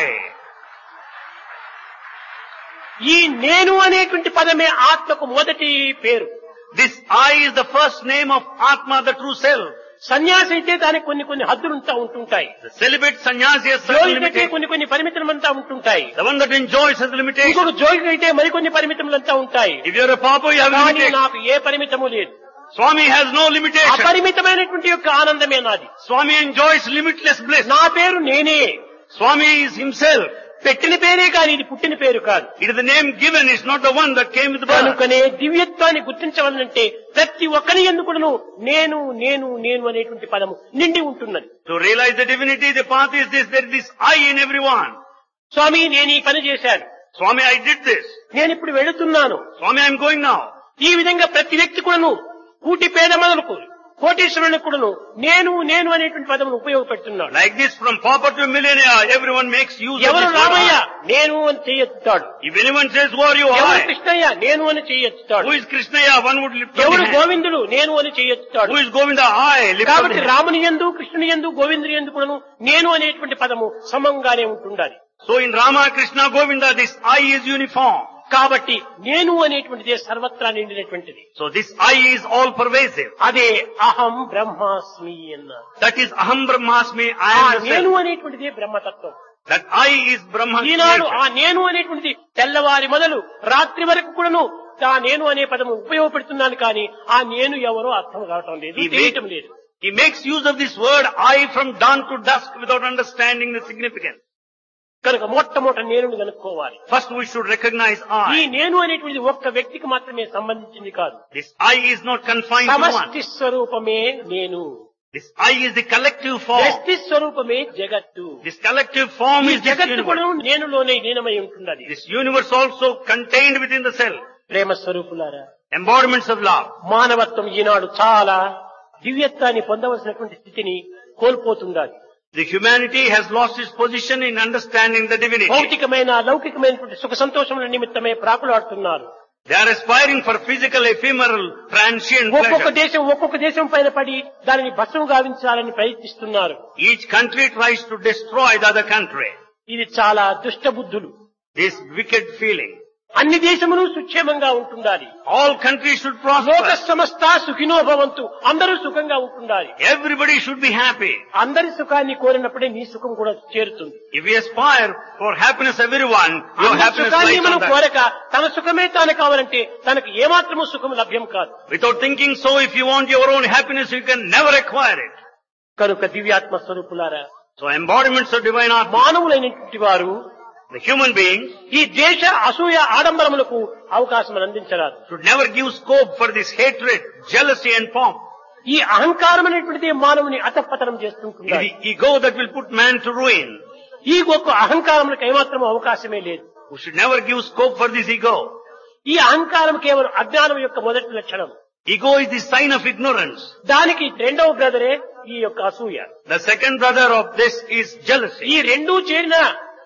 ఈ నేను అనేటువంటి పదమే ఆత్మకు మొదటి పేరు This I is the first name of Atma, the true self. సన్యాసి అయితే దానికి కొన్ని కొన్ని హద్దులుంటా ఉంటుంటాయి The celibate sannyasi has certain యోగికి అయితే limitations. కొన్ని కొన్ని పరిమితులంతా ఉంటుంటాయి The one that enjoys has limitations. ఇంకొక జోగి అయితే మరికొన్ని పరిమితములంతా ఉంటాయి If you are a papa, you have కానీ limitations. నాకు ఏ పరిమితము లేదు Swami has no limitation. అపరిమితమైనటువంటి యొక్క ఆనందమే నాది Swami enjoys limitless bliss. నా పేరు నేనే Swami is himself. పెట్టిన పేరే కానీ ఇది పుట్టిన పేరు కాదు It is the name given, it's not the one that came with birth. కనుకనే దివ్యత్వాన్ని గుర్తించవాలంటే ప్రతి ఒక్కరి ఎందుకును నేను నేను నేను అనేటువంటి పదము నిండి ఉంటున్నది To realize the divinity, the path is this, there is this I in everyone. స్వామి నేను ఈ పని చేశాను Swami, I did this. నేను ఇప్పుడు వెళుతున్నాను Swami, I am going now. ఈ విధంగా ప్రతి వ్యక్తి కూడాను కూటి పేద మొదలకు కోటీశ్వరులకు కూడాను నేను నేను అనేటువంటి పదమును ఉపయోగపెడుతున్నాడు Like this, from pauper to millionaire, everyone makes use of ఎవరు this రామయ్య word. నేను అని చేయెత్తుతాడు If anyone says, who are you? ఎవరు I. కృష్ణయ్య నేను అని చేయెత్తుతాడు Who is Krishnaya? One would lift up ఎవరు the hand. గోవిందుడు నేను అని చేయెత్తుతాడు Who is Govinda? I. Lift up కాబట్టి the hand. రాముని ఎందు కృష్ణుని ఎందు గోవిందుని ఎందు కూడాను నేను అనేటువంటి పదము సమంగానే ఉంటుండాలి So in Rama, Krishna, Govinda, this I is uniform. కాబట్టి నేను అనేటువంటిదే సర్వత్రా నిండినటువంటిది So this I is all pervasive. అదే అహం బ్రహ్మాస్మి అన్నారు That is Aham Brahmasmi, I ఆ am the నేను self. అనేటువంటిదే బ్రహ్మతత్వం That I is Brahma. Eenadu nature. ఆ నేను అనేటువంటిది తెల్లవారి మొదలు రాత్రి వరకు కూడాను ఆ నేను అనే పదము ఉపయోగపెడుతున్నాను కానీ ఆ నేను ఎవరో అర్థం కావటం లేదు ఈ తెలియటం లేదు He makes use of this word I from dawn to dusk without understanding the significance. కనుక మొట్టమొదట నేను కనుక్కోవాలి First we should recognize ఈ I. నేను అనేటువంటిది ఒక్క వ్యక్తికి మాత్రమే సంబంధించింది కాదు This I is not confined to one. సమష్టి స్వరూపమే నేను This I is the collective form. వ్యక్తి స్వరూపమే జగత్తు This collective form ఈ is this జగత్తు కూడా universe. నేనులోనే లీనమై ఉంటున్నది This universe also contained within the self. ప్రేమ స్వరూపులారా Embodiments of love. మానవత్వం ఈనాడు చాలా దివ్యత్వాన్ని పొందవలసినటువంటి స్థితిని కోల్పోతుండాలి The humanity has lost its position in understanding the divinity. భౌతికమైన లౌకికమైనటువంటి సుఖ సంతోషముల నిమిత్తమే ప్రాకులాడుతున్నారు They are aspiring for physical, ephemeral, transient ఒక్కొక్క pleasure. దేశం ఒక్కొక్క దేశం పైన పడి దానిని భస్మం గావించాలని ప్రయత్నిస్తున్నారు Each country tries to destroy the other country. ఇది చాలా దుష్ట బుద్ధులు This wicked feeling. అన్ని దేశములు సుక్షేమంగా ఉంటుండాలి All countries should లోక prosper. సమస్త సుఖినో భవంతు అందరూ సుఖంగా ఉంటుండాలి Everybody should be happy. అందరి సుఖాన్ని కోరినప్పుడే నీ సుఖం కూడా చేరుతుంది If we aspire for happiness everyone, your అందరి happiness సుఖాన్ని lies మనం on that. కోరక తన సుఖమే తాను కావాలంటే తనకు ఏమాత్రము సుఖం లభ్యం కాదు Without thinking so, if you want your own happiness, you can never acquire it. కనుక దివ్యాత్మ స్వరూపులారా So embodiments of divine Atma, మానవులైనటువంటి వారు the human beings, ఈ దేశ అసూయ ఆడంబరములకు అవకాశం అందించరాదు should never give scope for this hatred, jealousy and pomp. ఈ అహంకారం అనేటువంటిది మానవుని అతపతనం It చేస్తుంటుంది is the ego that will put man to ruin. ఈ ఒక్క అహంకారములకు ఏమాత్రం అవకాశమే లేదు We should never give scope for this ego. ఈ అహంకారం కేవలం అజ్ఞానం యొక్క మొదటి లక్షణం Ego is the sign of ignorance. దానికి రెండవ బ్రదరే ఈ యొక్క అసూయ The second brother of this is jealousy. ఈ రెండూ చేరిన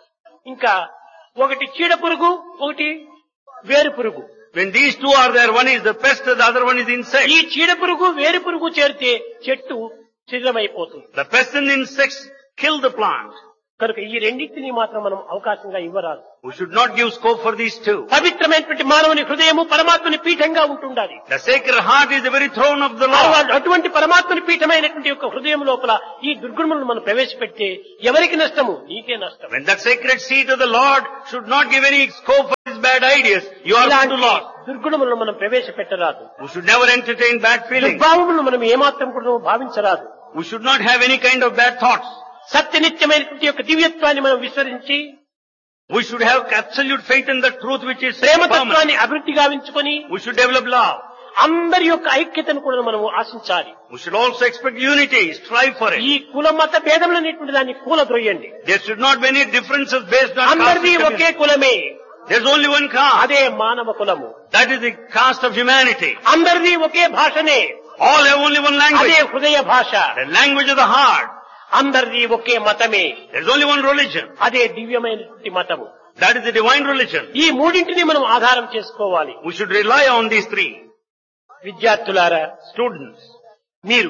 ఇంకా ఒకటి చీడ పురుగు ఒకటి వేరు పురుగు When these two are there, one is the pest, the other one is insect. ఈ చీడ పురుగు వేరు పురుగు చేరితే చెట్టు శిథిలమైపోతుంది The pest and the insects kill the plant. కనుక ఈ రెండింటినీ మాత్రం మనం అవకాశంగా ఇవ్వరాదు We should not give scope for these two. పవిత్రమైనటువంటి మానవుని హృదయము పరమాత్మని పీఠంగా ఉంటుండాలి The sacred heart is the very throne of the Lord. అటు- అటువంటి పరమాత్మని పీఠమైనటువంటి యొక్క హృదయం లోపల ఈ దుర్గుణములను మనం ప్రవేశపెడితే ఎవరికి నష్టము నీకే నష్టం When that sacred seat of the Lord should not give any scope for his bad ideas, you are going ఇలాంటి to loss. దుర్గుణములను మనం ప్రవేశపెట్టరాదు We should never entertain bad feelings. దుర్భావములను మనం ఏమాత్రం కూడా భావించరాదు We should not have any kind of bad thoughts. సత్యనిత్యమైనటువంటి యొక్క దివ్యత్వాన్ని మనం విస్మరించి We should have absolute faith in the truth which is permanent. ప్రేమతత్వాన్ని అభివృద్ధి గావించుకొని We should develop love. అందరి యొక్క ఐక్యతను కూడా మనం ఆశించాలి We should also expect unity, strive for ఈ it. కుల మత భేదములు అనేటువంటి దాన్ని కూలద్రోయండి There should not be any differences based on caste. అందరిది and ఒకే community. కులమే There's only one caste. అదే మానవ కులము That is the caste of humanity. అందరిది ఒకే భాషనే All have only one అదే language. హృదయ భాష The language of the heart. అందరిది ఒకే మతమే There's only one religion. అదే దివ్యమైనటువంటి మతము That is the divine religion. ఈ మూడింటిని మనం ఆధారం చేసుకోవాలి We should rely on these three. విద్యార్థులారా Students, మీరు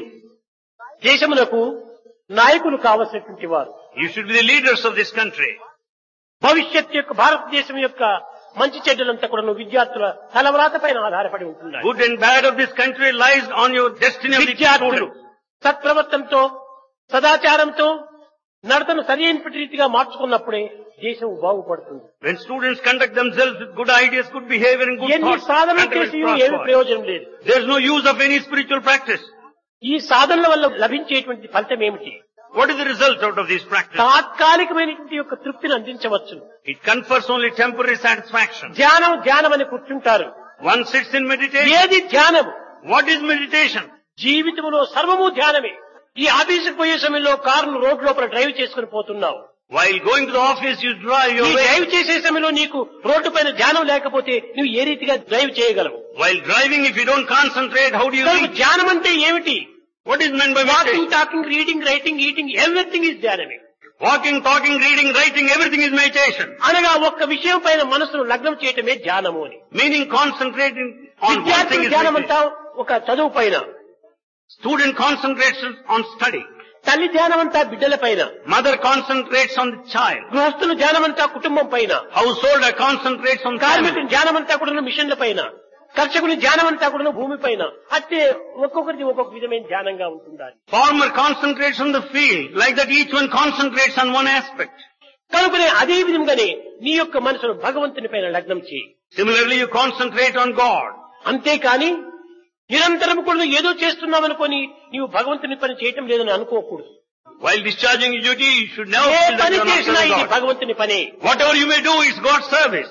దేశములకు నాయకులు కావలసినటువంటి వారు you should be the leaders of this country. భవిష్యత్ యొక్క భారతదేశం యొక్క మంచి చెడ్డలంతా కూడా విద్యార్థుల తలవ్రాత పైన ఆధారపడి ఉంటున్నాయి Good and bad of this country lies on your destiny of the విద్యార్థులు students. సత్ప్రవర్తనతో సదాచారంతో నడతను సరైనటువంటి రీతిగా మార్చుకున్నప్పుడే దేశం బాగుపడుతుంది When students conduct themselves with good ideas, good behavior and good ఎన్ని thoughts, సాధనలు country will చేసి ఏమి prosper. ప్రయోజనం లేదు There's no use of any spiritual practice. ఈ సాధనల వల్ల లభించేటువంటి ఫలితం ఏమిటి What is the result out of these practices? తాత్కాలికమైనటువంటి యొక్క తృప్తిని అందించవచ్చు It confers only temporary satisfaction. ధ్యానం ధ్యానం అని కూర్చుంటారు One sits in meditation. ఏది ధ్యానం What is meditation? జీవితంలో సర్వము ధ్యానమే ఈ ఆఫీసుకు పోయే సమయంలో కారును రోడ్ లోపల డ్రైవ్ చేసుకుని పోతున్నావు While going to the office, you drive ఈ your డ్రైవ్ way. చేసే సమయంలో నీకు రోడ్డు పైన ధ్యానం లేకపోతే నువ్వు ఏ రీతిగా డ్రైవ్ చేయగలవు While driving, if you don't concentrate, how do you కనుక reach? ధ్యానం అంటే ఏమిటి What is meant by walking meditation? Talking reading writing eating everything is ధ్యానమే Walking, talking, reading, writing, everything is meditation. అనగా ఒక్క విషయం పైన మనసును లగ్నం చేయటమే ధ్యానము అని Meaning concentrating on one thing విద్యార్థుల is ధ్యానం meditation. అంతా ఒక చదువు పైన Student concentrates on study. తల్లి ధ్యానం అంతా బిడ్డల పైన Mother concentrates on the child. గృహస్థుల ధ్యానం అంతా కుటుంబం పైన Householder concentrates on కార్మికుని family. ధ్యానం అంతా కూడా మిషన్ల పైన కర్షకుని ధ్యానం అంతా కూడా భూమి పైన అట్టే ఒక్కొక్కరిది ఒక్కొక్క విధమైన ధ్యానంగా ఉంటుండాలి Farmer concentrates on the field. Like that each one concentrates on one aspect. కనుకనే అదే విధంగానే నీ యొక్క మనసును భగవంతుని పైన లగ్నం చేయి Similarly, you concentrate on God. అంతేకాని నిరంతరం కూడా నువ్వు ఏదో చేస్తున్నావనుకొని నీవు భగవంతుని పని చేయటం లేదని అనుకోకూడదు While discharging your duty, you should never A feel that పని you are not చేసినా serving ఇది God. భగవంతుని పనే Whatever you may do is God's service.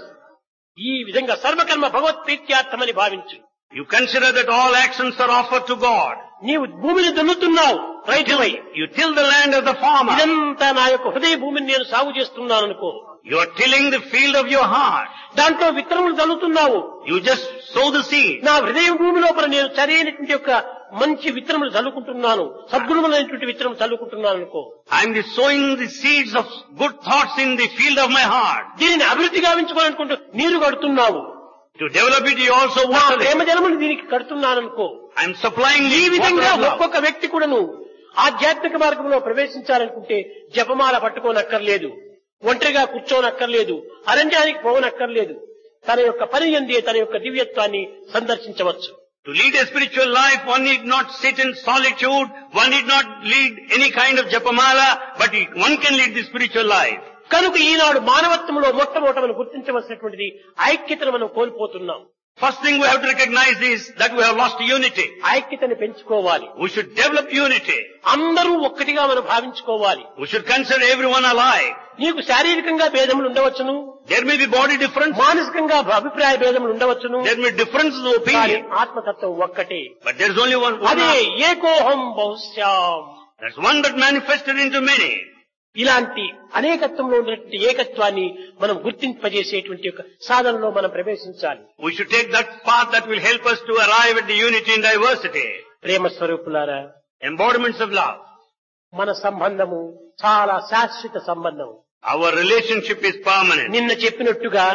ఈ విధంగా సర్వకర్మ భగవత్ ప్రీత్యార్థమని భావించు You consider that all actions are offered to God. నీవు భూమిని దున్నుతున్నావు రైతువై You till the land of the farmer. ఇదంతా నా యొక్క హృదయ భూమిని నేను సాగు చేస్తున్నాను అనుకో You are tilling the field of your heart. దాంట్లో విత్తనములు చల్లుతున్నావు You just sow the seed. నా హృదయ భూమి లోపల నేను సరైనటువంటి యొక్క మంచి విత్తనములు చల్లుకుంటున్నాను సద్గుణములైనటువంటి విత్తనం చల్లుకుంటున్నాను అనుకో I am just sowing the seeds of good thoughts in the field of my heart. దీనిని అభివృద్ధి గావించుకోవాలనుకుంటూ నీరు కడుతున్నావు To develop it, you also నా water ప్రేమ it. జలములు దీనికి కడుతున్నాను అనుకో I am supplying ఈ the విధంగా water of love. ఒక్కొక్క వ్యక్తి కూడాను ఆధ్యాత్మిక మార్గంలో ప్రవేశించాలనుకుంటే జపమాల పట్టుకోనక్కర్లేదు ఒంటరిగా కూర్చోనక్కర్లేదు అరణ్యానికి పోవనక్కర్లేదు తన యొక్క పని ఎందే తన యొక్క దివ్యత్వాన్ని సందర్శించవచ్చు To lead a spiritual life, one need not sit in solitude, one need not lead any kind of japamala, but he- one can lead the spiritual life. కనుక ఈనాడు మానవత్వంలో మొట్టమొదట మనం గుర్తించవలసినటువంటిది ఐక్యతను మనం కోల్పోతున్నాం First thing we have to recognize is that we have lost unity. ఐక్యతను పెంచుకోవాలి We should develop unity. అందరూ ఒక్కటిగా మనం భావించుకోవాలి We should consider everyone alive. నీకు శారీరకంగా భేదములు ఉండవచ్చును There may be body difference, మానసికంగా అభిప్రాయ భేదములు ఉండవచ్చును there may be differences of కానీ opinion, ఆత్మతత్వం ఒక్కటే but there is only one. one అదే ఏకోహం బహుశ్యాం That's one that manifested into many. ఇలాంటి అనేకత్వంలో ఉన్నటువంటి ఏకత్వాన్ని మనం గుర్తింపజేసేటువంటి యొక్క సాధనలో మనం ప్రవేశించాలి We should take that path that will help us to arrive at the unity and diversity. ప్రేమ స్వరూపులారా Embodiments of love. మన సంబంధము చాలా శాశ్వత సంబంధం Our relationship is permanent. నిన్న చెప్పినట్టుగా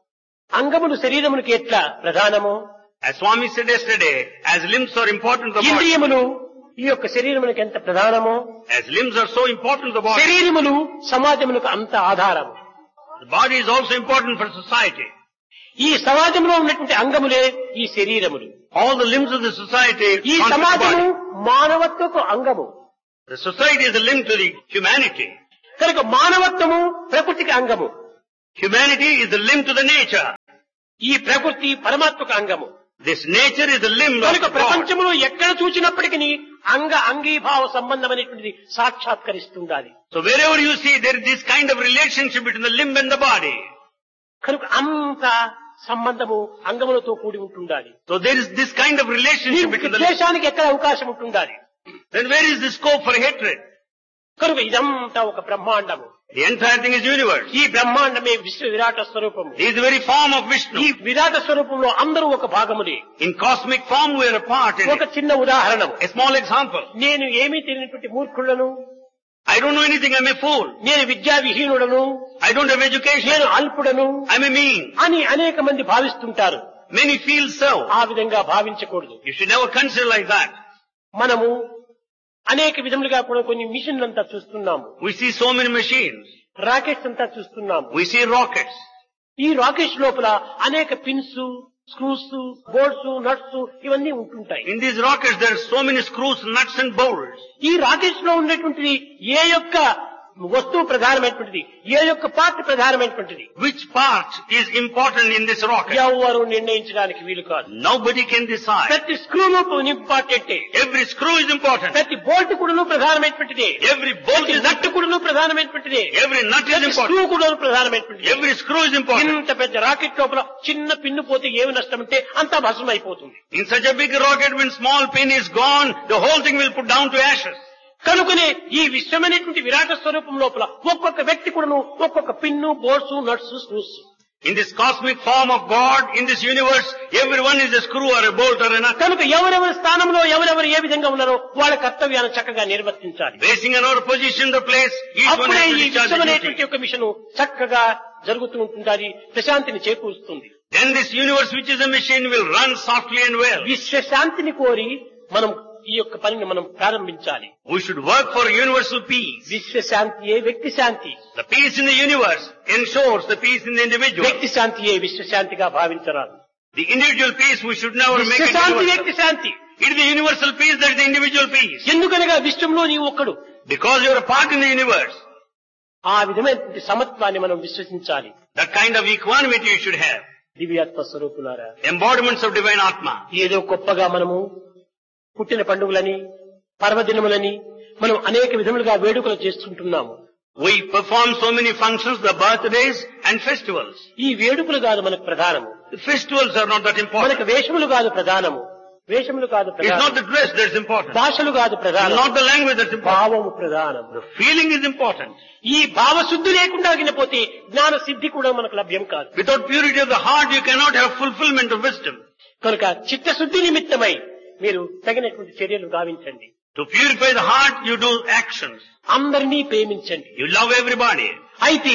అంగములు శరీరమునికి ఎట్లా ప్రధానమో As Swami said yesterday, as limbs are important to the body, ఇంద్రియములు ఈ యొక్క శరీరములకు ఎంత ప్రధానమో As limbs are so important to the body, శరీరములు సమాజములకు అంత ఆధారము the body is also important for society. ఈ సమాజంలో ఉన్నటువంటి అంగములే ఈ శరీరములు All the limbs of the society ఈ constitute the సమాజము body. మానవత్వకు అంగము The society is a link to the humanity. కనుక మానవత్వము ప్రకృతికి అంగము Humanity is the limb to the nature. ఈ ప్రకృతి పరమాత్మకు అంగము This nature is the limb of కనుక God. ప్రపంచంలో ఎక్కడ చూచినప్పటికీ అంగ అంగీభావ సంబంధమైనటువంటిది సాక్షాత్కరిస్తుండాలి So wherever you see there is this kind of relationship between the limb and the body. కనుక అంత సంబంధము అంగములతో కూడి ఉంటుండాలి So there is this kind of relationship దీనికి between the limb. ద్వేషానికి ఎక్కడ అవకాశం ఉంటుండాలి Then where is the scope for hatred? కనుక ఇదంతా ఒక బ్రహ్మాండము The entire thing is universe. ఈ బ్రహ్మాండమే విశ్వ విరాట స్వరూపము He is the very form of ఈ Vishnu. విరాట స్వరూపంలో అందరూ ఒక భాగములే In cosmic form we are a part in ఒక it. చిన్న ఉదాహరణ A small example. నేను ఏమీ తెలియనటువంటి మూర్ఖులను I don't know anything, I'm a fool. నేను విద్యా విహీనుడను I don't have education. నేను అల్పుడను I'm a mean. అని అనేక మంది భావిస్తుంటారు Many feel so. ఆ విధంగా భావించకూడదు You should never consider like that. మనము అనేక విధములుగా కూడా కొన్ని మిషన్లు అంతా చూస్తున్నాము We see so many machines. Rockets అంతా చూస్తున్నాము We see rockets. ఈ రాకెట్స్ లోపల అనేక పిన్స్ స్క్రూస్ బోల్ట్స్ నట్స్ ఇవన్నీ ఉంటుంటాయి In these rockets there are so many screws, nuts and bolts. ఈ రాకెట్స్ లో ఉన్నటువంటిది ఏ యొక్క వస్తువు ప్రధానమైనటువంటిది ఏ యొక్క పార్ట్ ప్రధానమైనటువంటిది Which part is important in this rocket? ఎవరు నిర్ణయించడానికి వీలు కాదు Nobody can decide. ప్రతి స్క్రూను important Every screw is important. ప్రతి బోల్ట్ కూడాను ప్రధానమైనటువంటిదే Every bolt ప్రతి is నట్టు కూడాను ప్రధానమైనటువంటిదే Every nut is ప్రతి important. స్క్రూ కూడాను ప్రధానమైనటువంటిది Every screw is important. ఇంత పెద్ద రాకెట్ లోపల చిన్న పిన్ను పోతే ఏమి నష్టం అంటే అంతా భస్మం అయిపోతుంది In such a big rocket, when small pin is gone, the whole thing will put down to ashes. కనుకనే ఈ విశ్వమైనటువంటి విరాట స్వరూపం లోపల ఒక్కొక్క వ్యక్తి కూడాను ఒక్కొక్క pin bolts nuts screws In this cosmic form of God, in this universe, everyone is a screw or a bolt or a nut. కనుక ఎవరెవరి స్థానంలో ఎవరెవరు ఏ విధంగా ఉన్నారో వాళ్ళ కర్తవ్యాన్ని చక్కగా నిర్వర్తించాలి Basing on our position, the place, each one అప్పుడే has to ఈ discharge the విశ్వమైనటువంటి duty. యొక్క మిషన్ చక్కగా జరుగుతూ ఉంటుంది ప్రశాంతిని చేకూరుస్తుంది Then this universe, which is a machine, will run softly and well. విశ్వశాంతిని కోరి మనం ఈ యొక్క పనిని మనం ప్రారంభించాలి We should work for universal peace. విశ్వశాంతియే వ్యక్తి శాంతి The peace in the universe ensures the peace in the individual. వ్యక్తి శాంతియే విశ్వశాంతిగా భావించరాదు The individual peace, we should never make it విశ్వశాంతి universal. వ్యక్తి శాంతి It is the universal peace that is the individual peace. ఎందుకనగా విశ్వంలో నీవు ఒక్కడు Because you are a part in the universe. ఆ విధమైనటువంటి సమత్వాన్ని మనం విశ్వసించాలి That kind of equanimity you should have. దివ్యాత్మ స్వరూపులారా Embodiments of divine Atma. ఏదో గొప్పగా మనము పుట్టిన పండుగలని పర్వదినములని మనం అనేక విధములుగా వేడుకలు చేస్తుంటున్నాము We perform so many functions, the birthdays and festivals. ఈ వేడుకలు కాదు మనకు ప్రధానము The festivals are not that important. మనకు వేషములు కాదు ప్రధానము వేషములు కాదు It's not ప్రధానం the dress that's important. భాషలు కాదు ప్రధానం Not the language that's important. భావము ప్రధానం The feeling is important. ఈ భావశుద్ధి లేకుండా ఆగినపోతే జ్ఞాన సిద్ధి కూడా మనకు లభ్యం కాదు Without purity of the heart, you cannot have fulfillment of wisdom. కనుక చిత్తశుద్ధి నిమిత్తమై మీరు తగినటువంటి చర్యలు గావించండి To purify the heart, you do actions. అందరినీ ప్రేమించండి You love everybody. అయితే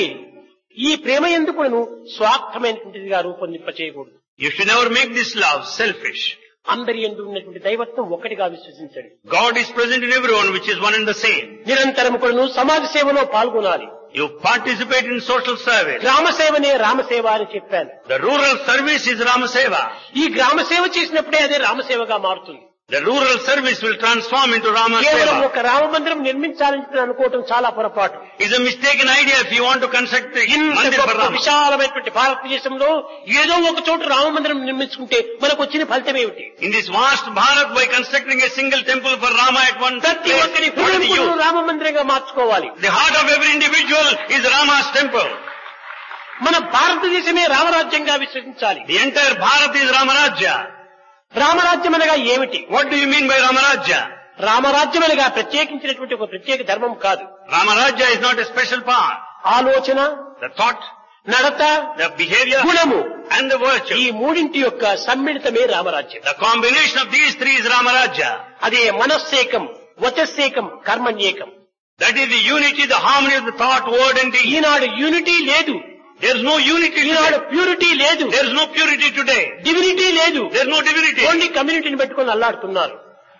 ఈ ప్రేమ ఎందుకును స్వార్థమైనటువంటిదిగా రూపొందింప చేయకూడదు You should never make this love selfish. అందరి ఎందు ఉన్నటువంటి దైవత్వం ఒకటిగా విశ్వసించండి God is present in everyone, which is one and the same. నిరంతరం కూడాను సమాజ సేవలో పాల్గొనాలి You participate in social service. గ్రామ సేవనే రామసేవ అని చెప్పాను The rural service is Rama Seva. ఈ గ్రామ సేవ చేసినప్పుడే అదే రామసేవగా మారుతుంది The rural service will transform into Rama కేవలం Seva. ఒక రామ మందిరం నిర్మించాలని అనుకోవటం చాలా పొరపాటు It's a mistaken idea if you want to construct the ఇంత mandir for గొప్ప Rama. విశాలమైనటువంటి భారతదేశంలో ఏదో ఒక చోట రామ మందిరం నిర్మించుకుంటే మనకు వచ్చిన ఫలితం ఏమిటి In this vast Bharat, by constructing a single temple for Rama at one ప్రతి place, ఒక్కరి what is the హృదయం use? రామ మందిరంగా మార్చుకోవాలి The heart of every individual is Rama's temple. మన భారతదేశమే రామరాజ్యంగా విశ్వసించాలి The entire Bharat is Ramarajya. రామరాజ్యం అనగా ఏమిటి What do you mean by Ramarajya? రామరాజ్యం అనగా ప్రత్యేకించినటువంటి ఒక ప్రత్యేక ధర్మం కాదు Ramarajya is not a special path. ఆలోచన The thought, నడత the behavior, గుణము and the ఈ virtue. మూడింటి యొక్క సమ్మిళితమే రామరాజ్యం The combination of these three is Ramarajya. అదే మనస్సేకం వచస్సేకం కర్మణ్యేకం That is the unity, the harmony of the thought, word and deed. ఈనాడు యూనిటీ లేదు There is no unity ఈనాడు today. ప్యూరిటీ లేదు There is no purity today. Divinity లేదు There is no divinity. Only కమ్యూనిటీని పెట్టుకొని అల్లాడుతున్నారు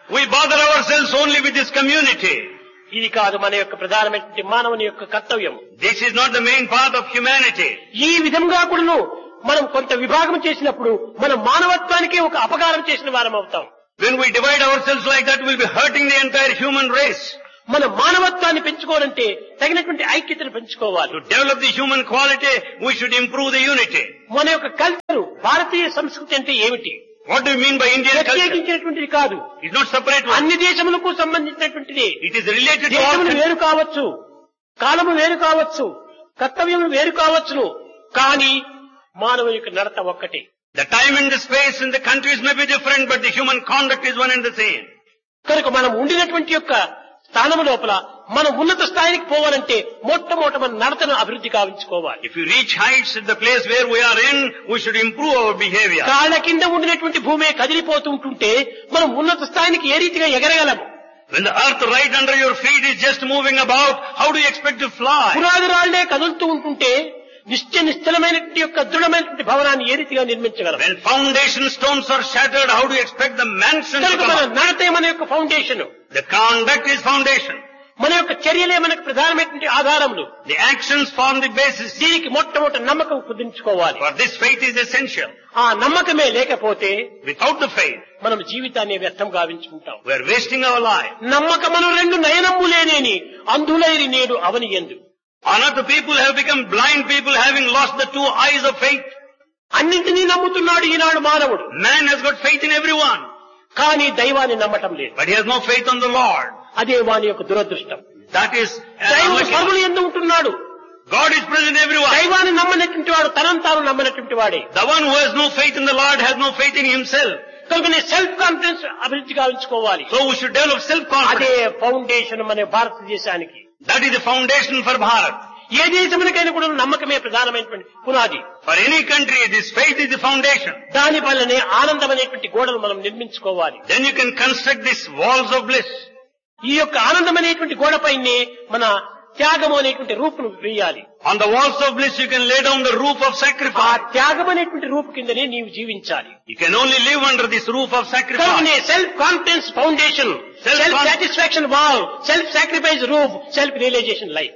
We bother ourselves only with this community. ఇది కాదు మన యొక్క ప్రధానమైనటువంటి మానవుని యొక్క కర్తవ్యం This is not the main part of humanity. ఈ విధంగా కూడాను మనం కొంత విభాగం చేసినప్పుడు మన మానవత్వానికే ఒక అపకారం చేసిన వారం అవుతాం When we divide ourselves like that, we'll be hurting the entire human race. మన మానవత్వాన్ని పెంచుకోవాలంటే తగినటువంటి ఐక్యతను పెంచుకోవాలి To develop the human quality, we should improve the unity. మన యొక్క కల్చర్ భారతీయ సంస్కృతి అంటే ఏమిటి What do you mean by Indian culture? ప్రత్యేకించినటువంటిది కాదు It's not separate one. అన్ని దేశములకు సంబంధించినటువంటిది It is related to all దేశములు countries. వేరు కావచ్చు కాలము వేరు కావచ్చు కర్తవ్యములు వేరు కావచ్చును కానీ మానవుని యొక్క నడత ఒక్కటే The time and the space in the countries may be different, but the human conduct is one and the same. కనుక మనం ఉండినటువంటి యొక్క స్థానము లోపల మనం ఉన్నత స్థాయికి పోవాలంటే మొట్టమొదట మన నడతను అభివృద్ధి కావించుకోవాలి If you reach heights at the place where we are in, we should improve our behavior. కాళ్ళ కింద ఉండినటువంటి భూమి కదిలిపోతూ ఉంటుంటే మనం ఉన్నత స్థాయికి ఏ రీతిగా ఎగరగలము When the earth right under your feet is just moving about, how do you expect to fly? పునాది రాళ్లే కదులుతూ ఉంటుంటే నిశ్చయ నిశ్చలమైనటువంటి యొక్క దృఢమైనటువంటి భవనాన్ని ఏ రీతిగా నిర్మించగలం When foundation stones are shattered, how do you expect the mansion to కనుక come మన up? నడతే మన యొక్క foundation The conduct is foundation. మన యొక్క చర్యలే మనకు ప్రధానమైనటువంటి ఆధారములు The actions form the basis. దీనికి మొట్టమొదటి నమ్మకం కుదించుకోవాలి For this faith is essential. ఆ నమ్మకమే లేకపోతే Without the faith, మనం జీవితాన్ని వ్యర్థం గావించుకుంటాం we are wasting our life. నమ్మకమును రెండు నయనమ్ములేనేని అంధులైరి నేడు అవని ఎందు Another people have become blind people having lost the two eyes of faith. అన్నింటినీ నమ్ముతున్నాడు ఈనాడు మానవుడు Man has got faith in everyone, కానీ దైవాన్ని నమ్మటం లేదు but he has no faith on the Lord. అదే వాని యొక్క దురదృష్టం That is దైవం unlucky. సర్వులు ఎందు ఉంటున్నాడు God is present everywhere. దైవాన్ని నమ్మనటువంటి వాడు తనను తాను నమ్మనటువంటి వాడే The one who has no faith in the Lord has no faith in himself. కనుక సెల్ఫ్ కాన్ఫిడెన్స్ అభివృద్ధి గావించుకోవాలి So we should develop అదే self-confidence. ఫౌండేషన్ మన భారతదేశానికి That is the foundation for Bharat. ఏ దేశమునికైనా కూడా నమ్మకమే ప్రధానమైనటువంటి పునాది For any country, this faith is the foundation. దాని వల్లనే ఆనందం అనేటువంటి గోడలు మనం నిర్మించుకోవాలి Then you can construct these walls of bliss. ఈ యొక్క ఆనందం అనేటువంటి గోడపైనే మన త్యాగం అనేటువంటి రూపును వేయాలి On the walls of bliss, you can lay down the roof of ఆ sacrifice. త్యాగం అనేటువంటి రూపు కిందనే నీవు జీవించాలి You can only live under this roof of sacrifice. కనుకనే self confidence foundation Self- self satisfaction wall self sacrifice roof self realisation life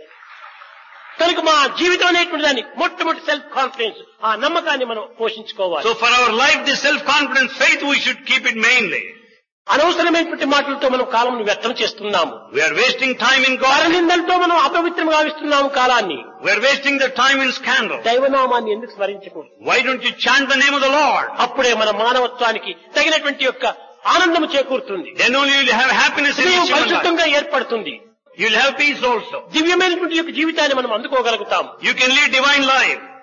కనుక మా జీవితం అనేటువంటి దాన్ని మొట్టమొదటి సెల్ఫ్ కాన్ఫిడెన్స్ ఆ నమ్మకాన్ని మనం పోషించుకోవాలి So for our life, this self-confidence faith, we should keep it mainly. అనవసరమైనటువంటి మాటలతో మనం కాలంను వ్యర్థం చేస్తున్నాము We are wasting time in God. పరనిందలతో మనం అపవిత్రం గావిస్తున్నాము కాలాన్ని We are wasting the time in scandal. దైవనామాన్ని ఎందుకు స్మరించకూడదు Why don't you chant the name of the Lord? అప్పుడే మన మానవత్వానికి తగినటువంటి యొక్క ఆనందము చేకూరుతుంది Then only you'll have happiness in హృదయం this human life. పరిశుద్ధంగా ఏర్పడుతుంది You'll have peace also. దివ్యమైనటువంటి యొక్క జీవితాన్ని మనం అందుకోగలుగుతాం You can lead divine life.